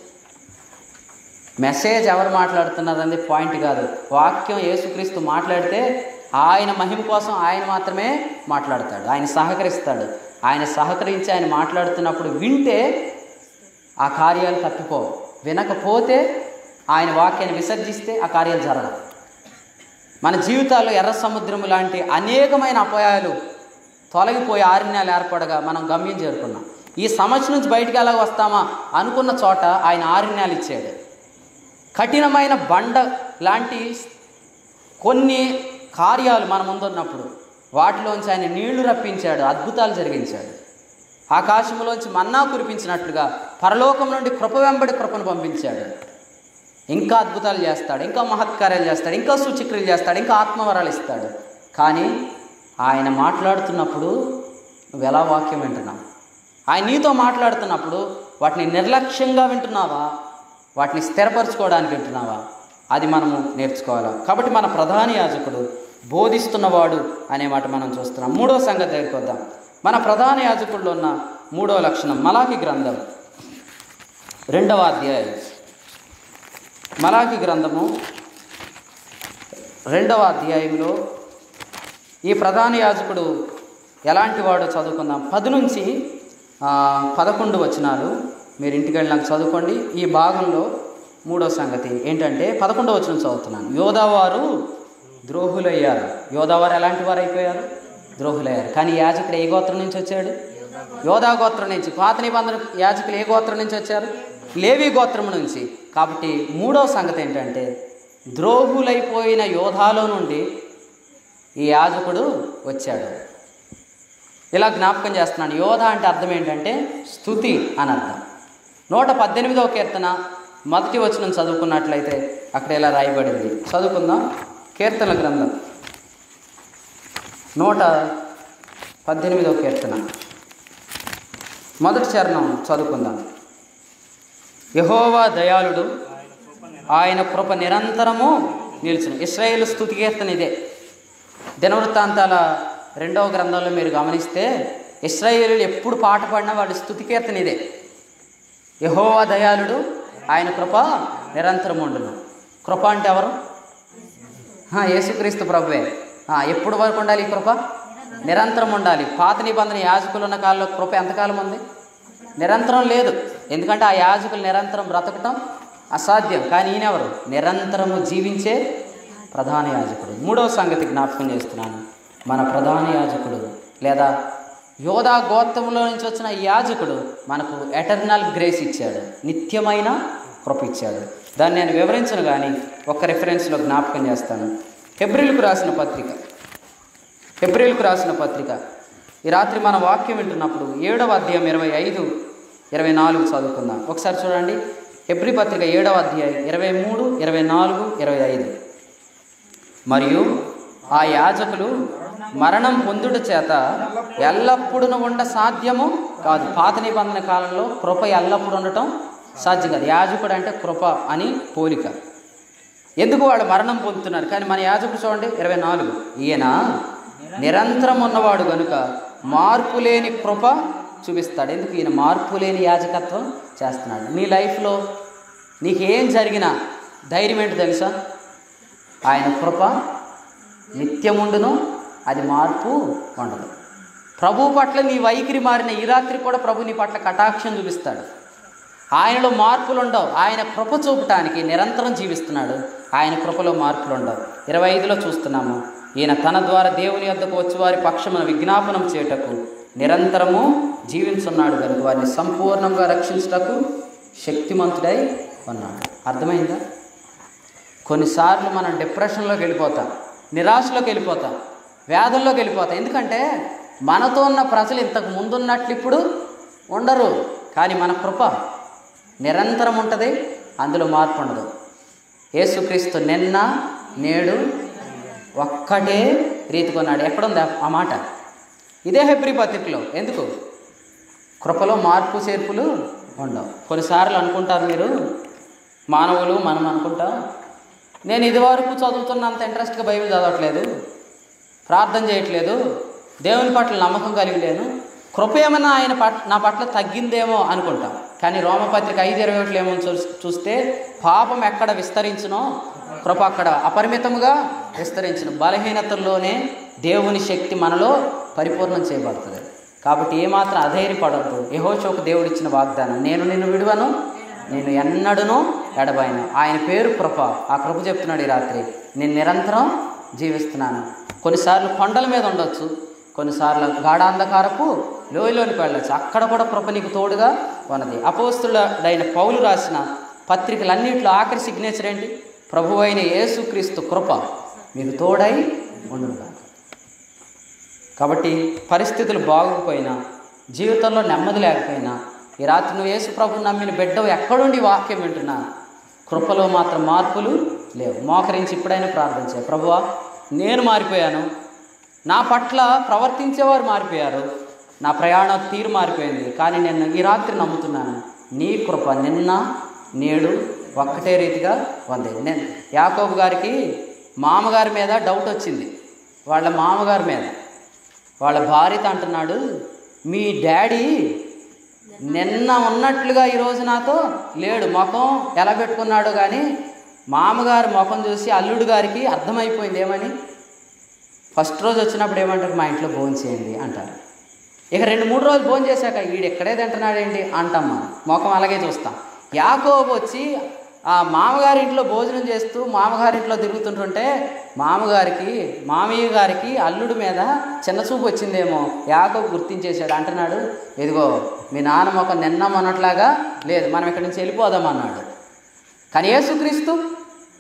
మెసేజ్ ఎవరు మాట్లాడుతున్నారనేది పాయింట్ కాదు వాక్యం యేసుక్రీస్తు మాట్లాడితే ఆయన మహిమ కోసం ఆయన మాత్రమే మాట్లాడతాడు ఆయన సహకరిస్తాడు ఆయన సహకరించి ఆయన మాట్లాడుతున్నప్పుడు వింటే ఆ కార్యాలు తప్పిపోవు వినకపోతే ఆయన వాక్యాన్ని విసర్జిస్తే ఆ కార్యాలు జరగవు మన జీవితాల్లో ఎర్ర సముద్రం లాంటి అనేకమైన అపాయాలు తొలగిపోయి ఆరణ్యాలు ఏర్పడగా మనం గమ్యం చేరుకున్నాం ఈ సమస్య నుంచి బయటికి ఎలా వస్తామా అనుకున్న చోట ఆయన ఆరణ్యాలు ఇచ్చాడు కఠినమైన బండ లాంటి కొన్ని కార్యాలు మన ముందున్నప్పుడు వాటిలోంచి ఆయన నీళ్లు రప్పించాడు అద్భుతాలు జరిగించాడు ఆకాశంలోంచి మన్నా కురిపించినట్లుగా పరలోకం నుండి కృప వెంబడి కృపను పంపించాడు ఇంకా అద్భుతాలు చేస్తాడు ఇంకా మహత్కార్యాలు చేస్తాడు ఇంకా సూచక్రియలు చేస్తాడు ఇంకా ఆత్మవరాలు ఇస్తాడు కానీ ఆయన మాట్లాడుతున్నప్పుడు నువ్వు ఎలా వాక్యం వింటున్నావు ఆయన నీతో మాట్లాడుతున్నప్పుడు వాటిని నిర్లక్ష్యంగా వింటున్నావా వాటిని స్థిరపరచుకోవడానికి వింటున్నావా అది మనము నేర్చుకోవాలి కాబట్టి మన ప్రధాన యాజకుడు బోధిస్తున్నవాడు అనే మాట మనం చూస్తున్నాం మూడో సంగతి దగ్గరికి వద్దాం మన ప్రధాన యాజకుల్లో ఉన్న మూడో లక్షణం మలాకి గ్రంథం రెండవ అధ్యాయం మలాకి గ్రంథము రెండవ అధ్యాయంలో ఈ ప్రధాన యాజకుడు ఎలాంటి వాడో చదువుకుందాం పది నుంచి ఆ, పదకొండు వచనాలు మీరు ఇంటికి వెళ్ళినాక చదువుకోండి ఈ భాగంలో మూడో సంగతి ఏంటంటే పదకొండవ వచనం చదువుతున్నాను యోధావారు ద్రోహులయ్యారు యోధావారు ఎలాంటి వారు అయిపోయారు ద్రోహులయ్యారు కానీ యాజకుడు ఏ గోత్రం నుంచి వచ్చాడు యోధా గోత్రం నుంచి పాత నిబంధన యాజకులు ఏ గోత్రం నుంచి వచ్చారు లేవి గోత్రం నుంచి కాబట్టి మూడవ సంగతి ఏంటంటే ద్రోహులైపోయిన యోధాలో నుండి ఈ యాజకుడు వచ్చాడు ఇలా జ్ఞాపకం చేస్తున్నాను యోధ అంటే అర్థం ఏంటంటే స్థుతి అని అర్థం నూట పద్దెనిమిదవ కీర్తన మొదటి వచనం చదువుకున్నట్లయితే అక్కడ ఇలా రాయబడింది చదువుకుందాం కీర్తన గ్రంథం నూట పద్దెనిమిదవ కీర్తన మొదటి చరణం చదువుకుందాం యహోవా దయాళుడు ఆయన కృప నిరంతరము నిలుచును ఇస్రాయేల్ స్థుతి కీర్తన ఇదే దినవృత్తాంతాల రెండవ గ్రంథంలో మీరు గమనిస్తే ఇస్రాయేలు ఎప్పుడు పాట పాడినా వాడి స్థుతి కీర్తన ఇదే యహోవా దయాళుడు ఆయన కృప నిరంతరం ఉండును కృప అంటే ఎవరు ఆ, యేసుక్రీస్తు ప్రభువే ఆ, ఎప్పుడు వరకు ఉండాలి ఈ కృప నిరంతరం ఉండాలి పాత నిబంధన యాజకులు ఉన్న కాలంలో కృప ఎంతకాలం ఉంది నిరంతరం లేదు ఎందుకంటే ఆ యాజకులు నిరంతరం బ్రతకటం అసాధ్యం కానీ ఈయనెవరు నిరంతరము జీవించే ప్రధాన యాజకుడు మూడవ సంగతి జ్ఞాపకం చేస్తున్నాను మన ప్రధాన యాజకుడు లేదా యోధా గోత్రంలో నుంచి వచ్చిన ఈ యాజకుడు మనకు ఎటర్నల్ గ్రేస్ ఇచ్చాడు నిత్యమైన కృప ఇచ్చాడు దాన్ని నేను వివరించను కానీ ఒక్క రెఫరెన్స్లో జ్ఞాపకం చేస్తాను ఫిబ్రిల్కు రాసిన పత్రిక ఫిబ్రిల్కు రాసిన పత్రిక ఈ రాత్రి మన వాక్యం వింటున్నప్పుడు ఏడవ అధ్యాయం ఇరవై ఐదు ఇరవై నాలుగు చదువుకుందాం ఒకసారి చూడండి ఫిబ్రి పత్రిక ఏడవ అధ్యాయం ఇరవై మూడు ఇరవై నాలుగు ఇరవై ఐదు మరియు ఆ యాజకులు మరణం పొందుట చేత ఎల్లప్పుడూ ఉండ సాధ్యము కాదు పాత నిబంధన కాలంలో కృప ఎల్లప్పుడూ ఉండటం సాధ్యం కాదు యాజకుడు అంటే కృప అని పోలిక ఎందుకు వాళ్ళు మరణం పొందుతున్నారు కానీ మన యాజకుడు చూడండి ఇరవై నాలుగు ఈయన నిరంతరం ఉన్నవాడు గనుక మార్పు లేని కృప చూపిస్తాడు ఎందుకు ఈయన మార్పు లేని యాజకత్వం చేస్తున్నాడు నీ లైఫ్లో నీకేం జరిగినా ధైర్యం ఏంటి తెలుసా ఆయన కృప నిత్యముండును అది మార్పు ఉండదు ప్రభు పట్ల నీ వైఖరి మారిన ఈ రాత్రి కూడా ప్రభు నీ పట్ల కటాక్షం చూపిస్తాడు ఆయనలో మార్పులు ఉండవు ఆయన కృప చూపటానికి నిరంతరం జీవిస్తున్నాడు ఆయన కృపలో మార్పులు ఉండవు ఇరవై ఐదులో చూస్తున్నాము ఈయన తన ద్వారా దేవుని వద్దకు వచ్చి వారి పక్షమున విజ్ఞాపనం చేయటకు నిరంతరము జీవించున్నాడు కనుక వారిని సంపూర్ణంగా రక్షించుటకు శక్తిమంతుడై ఉన్నాడు అర్థమైందా కొన్నిసార్లు మనం డిప్రెషన్లోకి వెళ్ళిపోతాం నిరాశలోకి వెళ్ళిపోతాం వ్యాధుల్లోకి వెళ్ళిపోతాం ఎందుకంటే మనతో ఉన్న ప్రజలు ఇంతకు ముందున్నట్లు ఇప్పుడు ఉండరు కానీ మన కృప నిరంతరం ఉంటుంది అందులో మార్పు ఉండదు యేసుక్రీస్తు నిన్న నేడు ఒక్కటే రీతి కొన్నాడు ఎక్కడుంది ఆ- ఆ మాట ఇదే హెబ్రి పత్రికలో ఎందుకు కృపలో మార్పు చేర్పులు ఉండవు కొన్నిసార్లు అనుకుంటారు మీరు మానవులు మనం అనుకుంటాం నేను ఇదివరకు చదువుతున్నంత ఇంట్రెస్ట్గా బైబిల్ చదవట్లేదు ప్రార్థన చేయట్లేదు దేవుని పట్ల నమ్మకం కలిగి లేను కృప ఏమన్నా ఆయన పట్ నా పట్ల తగ్గిందేమో అనుకుంటాం కానీ రోమపత్రిక ఐదు ఇరవై ఒకటిలో ఏమో చూ- చూస్తే పాపం ఎక్కడ విస్తరించునో కృప అక్కడ అపరిమితముగా విస్తరించును బలహీనతల్లోనే దేవుని శక్తి మనలో పరిపూర్ణం చేయబడుతుంది కాబట్టి ఏమాత్రం అధైర్యపడద్దు యహోచోకు దేవుడిచ్చిన వాగ్దానం నేను నిన్ను విడువను నేను ఎన్నడూనూ ఎడబాయను ఆయన పేరు కృప ఆ కృప చెప్తున్నాడు ఈ రాత్రి నేను నిరంతరం జీవిస్తున్నాను కొన్నిసార్లు కొండల మీద ఉండొచ్చు కొన్నిసార్లు గాఢాంధకారపు లోయలోనికి వెళ్ళొచ్చు అక్కడ కూడా కృప నీకు తోడుగా ఉన్నది అపోస్తుడైన పౌలు రాసిన పత్రికలన్నింటిలో ఆఖరి సిగ్నేచర్ ఏంటి ప్రభు అయిన యేసుక్రీస్తు కృప మీకు తోడై ఉండుగా కాబట్టి పరిస్థితులు బాగోకపోయినా జీవితంలో నెమ్మది లేకపోయినా ఈ రాత్రి నువ్వు యేసు ప్రభు నమ్మిన బిడ్డవు ఎక్కడుండి వాక్యం వింటున్నా కృపలో మాత్రం మార్పులు లేవు మోకరించి ఇప్పుడైనా ప్రార్థించే ప్రభువా నేను మారిపోయాను నా పట్ల ప్రవర్తించేవారు మారిపోయారు నా ప్రయాణ తీరు మారిపోయింది కానీ నేను ఈ రాత్రి నమ్ముతున్నాను నీ కృప నిన్న నేడు ఒక్కటే రీతిగా ఉంది నేను యాకోబు గారికి మామగారి మీద డౌట్ వచ్చింది వాళ్ళ మామగారి మీద వాళ్ళ భార్యతో అంటున్నాడు మీ డాడీ నిన్న ఉన్నట్లుగా ఈరోజు నాతో లేడు ముఖం ఎలా పెట్టుకున్నాడో కానీ మామగారు ముఖం చూసి అల్లుడు గారికి అర్థమైపోయింది ఏమని ఫస్ట్ రోజు వచ్చినప్పుడు ఏమంటారు మా ఇంట్లో భోజనం చేయండి అంటారు ఇక రెండు మూడు రోజులు భోజనం చేశాక వీడు ఎక్కడే తింటున్నాడు ఏంటి అంటాం మనం ముఖం అలాగే చూస్తాం యాకోబు వచ్చి ఆ మామగారి ఇంట్లో భోజనం చేస్తూ మామగారి ఇంట్లో తిరుగుతుంటుంటే మామగారికి మామయ్య గారికి అల్లుడి మీద చిన్న చూపు వచ్చిందేమో యాకోబు గుర్తించేశాడు అంటున్నాడు ఇదిగో మీ నాన్న ముఖం నిన్న మొన్నట్లాగా లేదు మనం ఇక్కడి నుంచి వెళ్ళిపోదాం అన్నాడు కానీ యేసుక్రీస్తు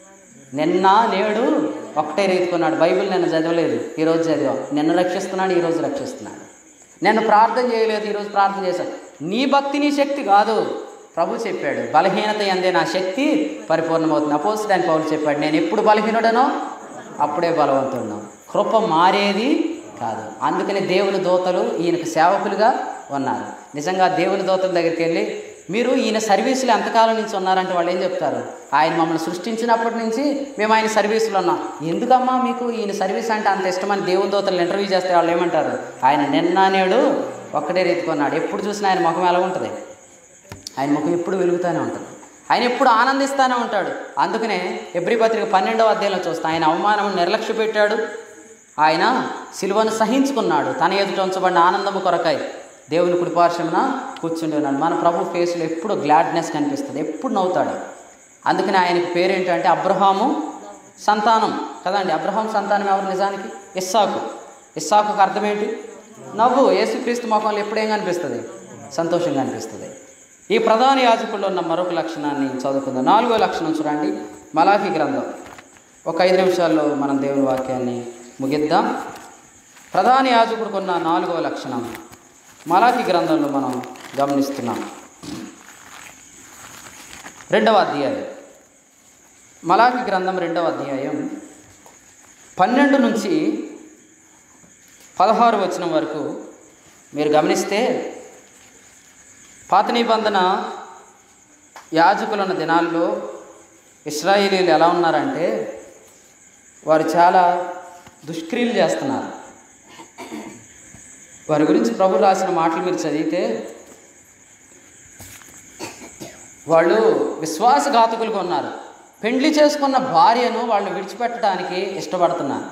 నిన్న నేడు ఒకటే రీతికున్నాడు బైబిల్ నిన్న చదవలేదు ఈరోజు చదివాం నిన్న రక్షిస్తున్నాడు ఈరోజు రక్షిస్తున్నాడు నిన్న ప్రార్థన చేయలేదు ఈరోజు ప్రార్థన చేశాడు నీ భక్తి నీ శక్తి కాదు ప్రభు చెప్పాడు బలహీనత ఎందే నా శక్తి పరిపూర్ణమవుతుంది అపోజిట్ పౌలు చెప్పాడు నేను ఎప్పుడు బలహీనుడనో అప్పుడే బలవంతుడును కృప మారేది కాదు అందుకని దేవుని దూతలు ఈయనకు సేవకులుగా ఉన్నారు నిజంగా దేవుని దూతల దగ్గరికి వెళ్ళి మీరు ఈయన సర్వీసులు ఎంతకాలం నుంచి ఉన్నారంటే వాళ్ళు ఏం చెప్తారు ఆయన మమ్మల్ని సృష్టించినప్పటి నుంచి మేము ఆయన సర్వీసులో ఉన్నాం ఎందుకమ్మా మీకు ఈయన సర్వీస్ అంటే అంత ఇష్టమని దేవుని దూతలు ఇంటర్వ్యూ చేస్తే వాళ్ళు ఏమంటారు ఆయన నిన్న నేడు ఒక్కడే రీతికొన్నాడు ఎప్పుడు చూసినా ఆయన ముఖం ఎలా ఉంటుంది ఆయన ముఖం ఎప్పుడు వెలుగుతూనే ఉంటుంది ఆయన ఎప్పుడు ఆనందిస్తూనే ఉంటాడు అందుకనే ఎబ్రి పత్రిక పన్నెండవ అధ్యాయంలో చూస్తే ఆయన అవమానం నిర్లక్ష్య పెట్టాడు ఆయన సిలువను సహించుకున్నాడు తన ఎదుట ఉంచబడిన ఆనందము కొరకై దేవుని కుడిపార్శ్వమున కూర్చుండి ఉన్నాడు మన ప్రభు ఫేస్లో ఎప్పుడు గ్లాడ్నెస్ కనిపిస్తుంది ఎప్పుడు నవ్వుతాడు అందుకని ఆయనకు పేరేంటంటే అబ్రహాము సంతానం కదండి అబ్రహాం సంతానం ఎవరు నిజానికి ఇస్సాకు ఇస్సాకుకు అర్థం ఏంటి నవ్వు యేసుక్రీస్తు ముఖంలో ఎప్పుడేం కనిపిస్తుంది సంతోషంగా అనిపిస్తుంది ఈ ప్రధాన యాజకుల్లో ఉన్న మరొక లక్షణాన్ని చదువుకుందాం నాలుగో లక్షణం చూడండి మలాఖీ గ్రంథం ఒక ఐదు నిమిషాల్లో మనం దేవుని వాక్యాన్ని ముగిద్దాం ప్రధాన యాజకుడికి ఉన్న నాలుగో లక్షణం మలాఖీ గ్రంథంలో మనం గమనిస్తున్నాం రెండవ అధ్యాయం మలాఖీ గ్రంథం రెండవ అధ్యాయం పన్నెండు నుంచి పదహారు వచనం వరకు మీరు గమనిస్తే పాత నిబంధన యాజకులున్న దినాల్లో ఇస్రాయేలీలు ఎలా ఉన్నారంటే వారు చాలా దుష్క్రియలు చేస్తున్నారు వారి గురించి ప్రభు రాసిన మాటలు మీరు చదివితే వాళ్ళు విశ్వాసఘాతకులుగా ఉన్నారు పెండ్లి చేసుకున్న భార్యను వాళ్ళు విడిచిపెట్టడానికి ఇష్టపడుతున్నారు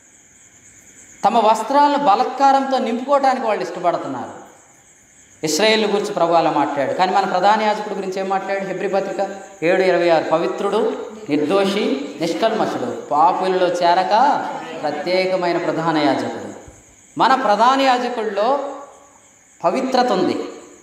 తమ వస్త్రాలను బలత్కారంతో నింపుకోవడానికి వాళ్ళు ఇష్టపడుతున్నారు ఇస్రాయేల్ గురించి ప్రభు అలా మాట్లాడు కానీ మన ప్రధాన యాజకుడి గురించి ఏం మాట్లాడు హెబ్రి పత్రిక ఏడు ఇరవై ఆరు పవిత్రుడు నిర్దోషి నిష్కల్మషుడు పాపులలో చేరక ప్రత్యేకమైన ప్రధాన యాజకుడు మన ప్రధాన యాజకుల్లో పవిత్రత ఉంది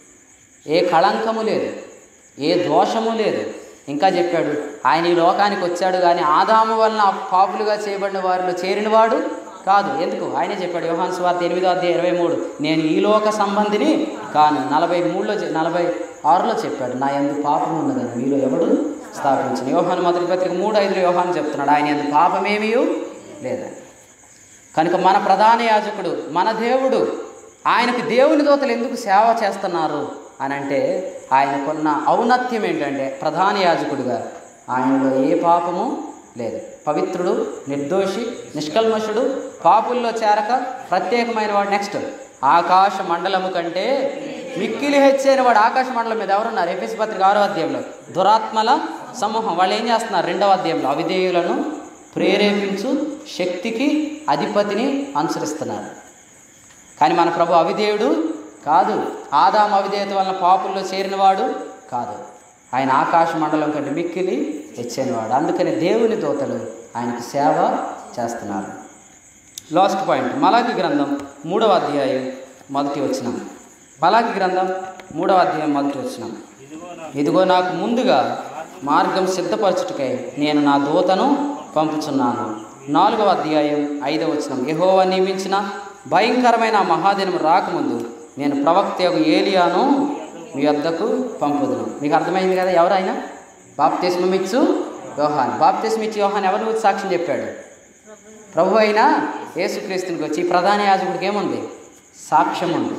ఏ కళంకము లేదు ఏ దోషము లేదు ఇంకా చెప్పాడు ఆయన ఈ లోకానికి వచ్చాడు కానీ ఆదాము వలన పాపులుగా చేయబడిన వారిలో చేరినవాడు కాదు ఎందుకు ఆయనే చెప్పాడు యోహాన్ స్వార్థ ఎనిమిదో అధ్యాయ ఇరవై మూడు నేను ఈ లోక సంబంధిని కాను నలభై మూడులో చె- నలభై ఆరులో చెప్పాడు నా ఎందు పాపం ఉన్నదని మీలో ఎవడు స్థాపించిన యోహాన్ మొదటి పత్రిక మూడు ఐదులో యోహాన్ చెప్తున్నాడు ఆయన ఎందు పాపమేమీ లేదని కనుక మన ప్రధాన యాజకుడు మన దేవుడు ఆయనకు దేవుని దోతలు ఎందుకు సేవ చేస్తున్నారు అని అంటే ఆయనకున్న ఔన్నత్యం ఏంటంటే ప్రధాన యాజకుడిగా ఆయనలో ఏ పాపము లేదు పవిత్రుడు నిర్దోషి నిష్కల్మషుడు పాపుల్లో చేరక ప్రత్యేకమైన వాడు నెక్స్ట్ ఆకాశ మండలము కంటే మిక్కిలి హెచ్చైన వాడు ఆకాశ మండలం మీద ఎవరున్నారు ఎఫ్ఎస్ పత్రిక ఆరో అధ్యాయంలో దురాత్మల సమూహం వాళ్ళు ఏం చేస్తున్నారు రెండవ అధ్యాయంలో అవిధేయులను ప్రేరేపించు శక్తికి అధిపతిని అనుసరిస్తున్నారు కానీ మన ప్రభు అవిధేయుడు కాదు ఆదాం అవిధేయత వలన పాపుల్లో చేరినవాడు కాదు ఆయన ఆకాశ మండలం కంటే మిక్కిలి తెచ్చేనివాడు అందుకని దేవుని దోతలు ఆయనకు సేవ చేస్తున్నారు లాస్ట్ పాయింట్ మలాకి గ్రంథం మూడవ అధ్యాయం మొదటి వచ్చినాం మలాకి గ్రంథం మూడవ అధ్యాయం మొదటి వచ్చినాం ఇదిగో నాకు ముందుగా మార్గం సిద్ధపరచుటకై నేను నా దూతను పంపుచున్నాను నాలుగవ అధ్యాయం ఐదవ వచనం యెహోవా నియమించిన భయంకరమైన ఆ మహాదినం రాకముందు నేను ప్రవక్త యొక్క ఏలియాను మీ వద్దకు పంపుదును మీకు అర్థమైంది కదా ఎవరైనా బాప్తిస్మం ఇచ్చు యోహాన్ బాప్తిస్మ ఇచ్చి యోహాన్ ఎవరి గురించి సాక్ష్యం చెప్పాడు ప్రభు అయిన యేసుక్రీస్తునికి వచ్చి ఈ ప్రధాన యాజకుడికి ఏముంది సాక్ష్యం ఉంది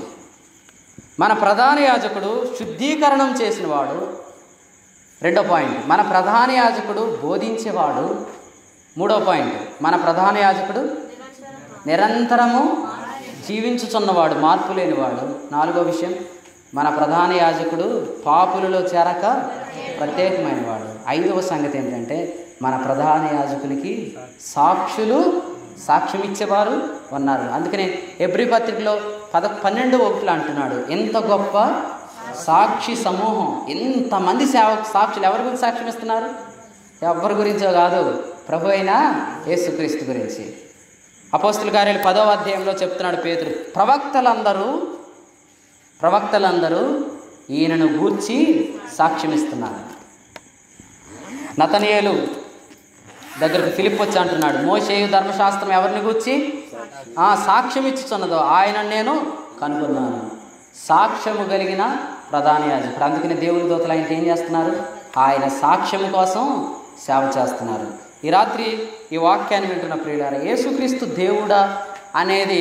మన ప్రధాన యాజకుడు శుద్ధీకరణం చేసినవాడు రెండో పాయింట్ మన ప్రధాన యాజకుడు బోధించేవాడు మూడో పాయింట్ మన ప్రధాన యాజకుడు నిరంతరము జీవించుచున్నవాడు మార్పు లేనివాడు నాలుగో విషయం మన ప్రధాన యాజకుడు పాపులలో చేరక ప్రత్యేకమైన వాడు ఐదవ సంగతి ఏంటంటే మన ప్రధాన యాజకునికి సాక్షులు సాక్ష్యం ఇచ్చేవారు ఉన్నారు అందుకనే ఎబ్రి పత్రికలో పద పన్నెండు ఒకటిలో అంటున్నాడు ఎంత గొప్ప సాక్షి సమూహం ఎంతమంది సేవ సాక్షులు ఎవరి గురించి సాక్ష్యం ఇస్తున్నారు ఎవరి గురించో కాదు ప్రభు అయిన యేసుక్రీస్తు గురించి అపోస్తుల కార్యాలు పదవ అధ్యాయంలో చెప్తున్నాడు పేతురు ప్రవక్తలందరూ ప్రవక్తలందరూ ఈయనను గూర్చి సాక్ష్యమిస్తున్నారు నతనియేలు దగ్గరకు ఫిలిప్ వచ్చి అంటున్నాడు మోషేయు ధర్మశాస్త్రం ఎవరిని గుర్చి ఆ సాక్ష్యం ఇచ్చుచున్నదో ఆయన నేను కనుగొన్నాను సాక్ష్యము కలిగిన ప్రధాన యాజకుడు అందుకని దేవుని దూతలు ఆయనకి ఏం చేస్తున్నారు ఆయన సాక్ష్యము కోసం సేవ చేస్తున్నారు ఈ రాత్రి ఈ వాక్యాన్ని వింటున్న ప్రియులారా యేసుక్రీస్తు దేవుడా అనేది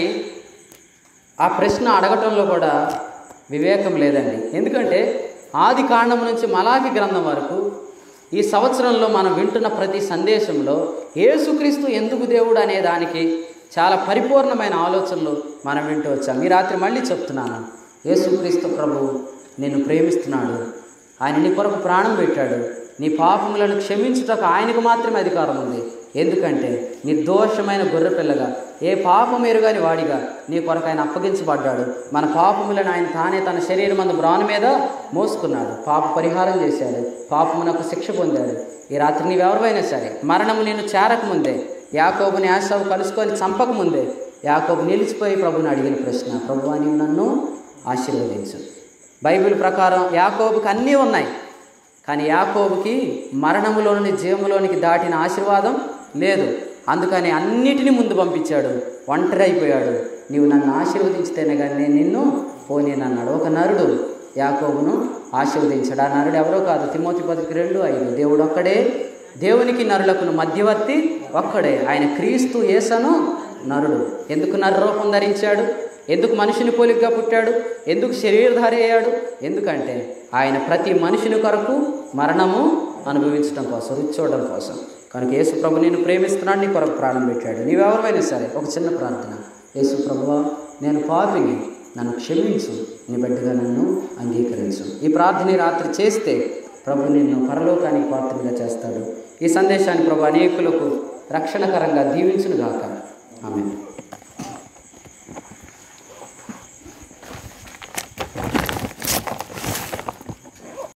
ఆ ప్రశ్న అడగటంలో కూడా వివేకం లేదండి ఎందుకంటే ఆది కాండం నుంచి మలాకి గ్రంథం వరకు ఈ సంవత్సరంలో మనం వింటున్న ప్రతి సందేశంలో యేసుక్రీస్తు ఎందుకు దేవుడు అనే దానికి చాలా పరిపూర్ణమైన ఆలోచనలు మనం వింటూ వచ్చాం ఈ రాత్రి మళ్ళీ చెప్తున్నాను యేసుక్రీస్తు ప్రభువు నిన్ను ప్రేమిస్తున్నాడు ఆయన నీ కొరకు ప్రాణం పెట్టాడు నీ పాపములను క్షమించుటకు ఆయనకు మాత్రమే అధికారం ఉంది ఎందుకంటే నిర్దోషమైన గొర్రెపిల్లగా ఏ పాపం ఎరుగని వాడిగా నీ కొరకు ఆయన అప్పగించబడ్డాడు మన పాపములను ఆయన తానే తన శరీరం అందు బ్రాను మీద మోసుకున్నాడు పాప పరిహారం చేశాడు పాపమునకు శిక్ష పొందాడు ఈ రాత్రి నీవెవరివైనా సరే మరణము నిన్ను చేరకముందే యాకోబుని ఆశావు కలుసుకొని చంపకముందే యాకోబు నిలిచిపోయి ప్రభుని అడిగిన ప్రశ్న ప్రభు నీవు నన్ను ఆశీర్వదించు బైబిల్ ప్రకారం యాకోబుకి అన్నీ ఉన్నాయి కానీ యాకోబుకి మరణములోని జీవములోనికి దాటిన ఆశీర్వాదం లేదు అందుకని అన్నిటినీ ముందు పంపించాడు ఒంటరి అయిపోయాడు నీవు నన్ను ఆశీర్వదించితేనే కానీ నేను నిన్ను పోనేనన్నాడు ఒక నరుడు యాకోబును ఆశీర్వదించాడు ఆ నరుడు ఎవరో కాదు తిమోతి పదికి రెండు ఐదు దేవుడు ఒక్కడే దేవునికి నరులకు మధ్యవర్తి ఒక్కడే ఆయన క్రీస్తు యేసను నరుడు ఎందుకు నరు రూపం ధరించాడు ఎందుకు మనిషిని పోలికగా పుట్టాడు ఎందుకు శరీరధారి అయ్యాడు ఎందుకంటే ఆయన ప్రతి మనిషిని కొరకు మరణము అనుభవించడం కోసం రుచి చూడడం కోసం కనుక యేసు ప్రభు నేను ప్రేమిస్తున్నాడు నీ కొరకు ప్రాణం పెట్టాడు నీవెవరైనా సరే ఒక చిన్న ప్రార్థన యేసు ప్రభువా నేను పాపిని నన్ను క్షమించు నీ బిడ్డగా నన్ను అంగీకరించు ఈ ప్రార్థన ఈ రాత్రి చేస్తే ప్రభు నిన్ను పరలోకానికి పాత్రగా చేస్తాడు ఈ సందేశాన్ని ప్రభు అనేకులకు రక్షణకరంగా దీవించునుగాక ఆమె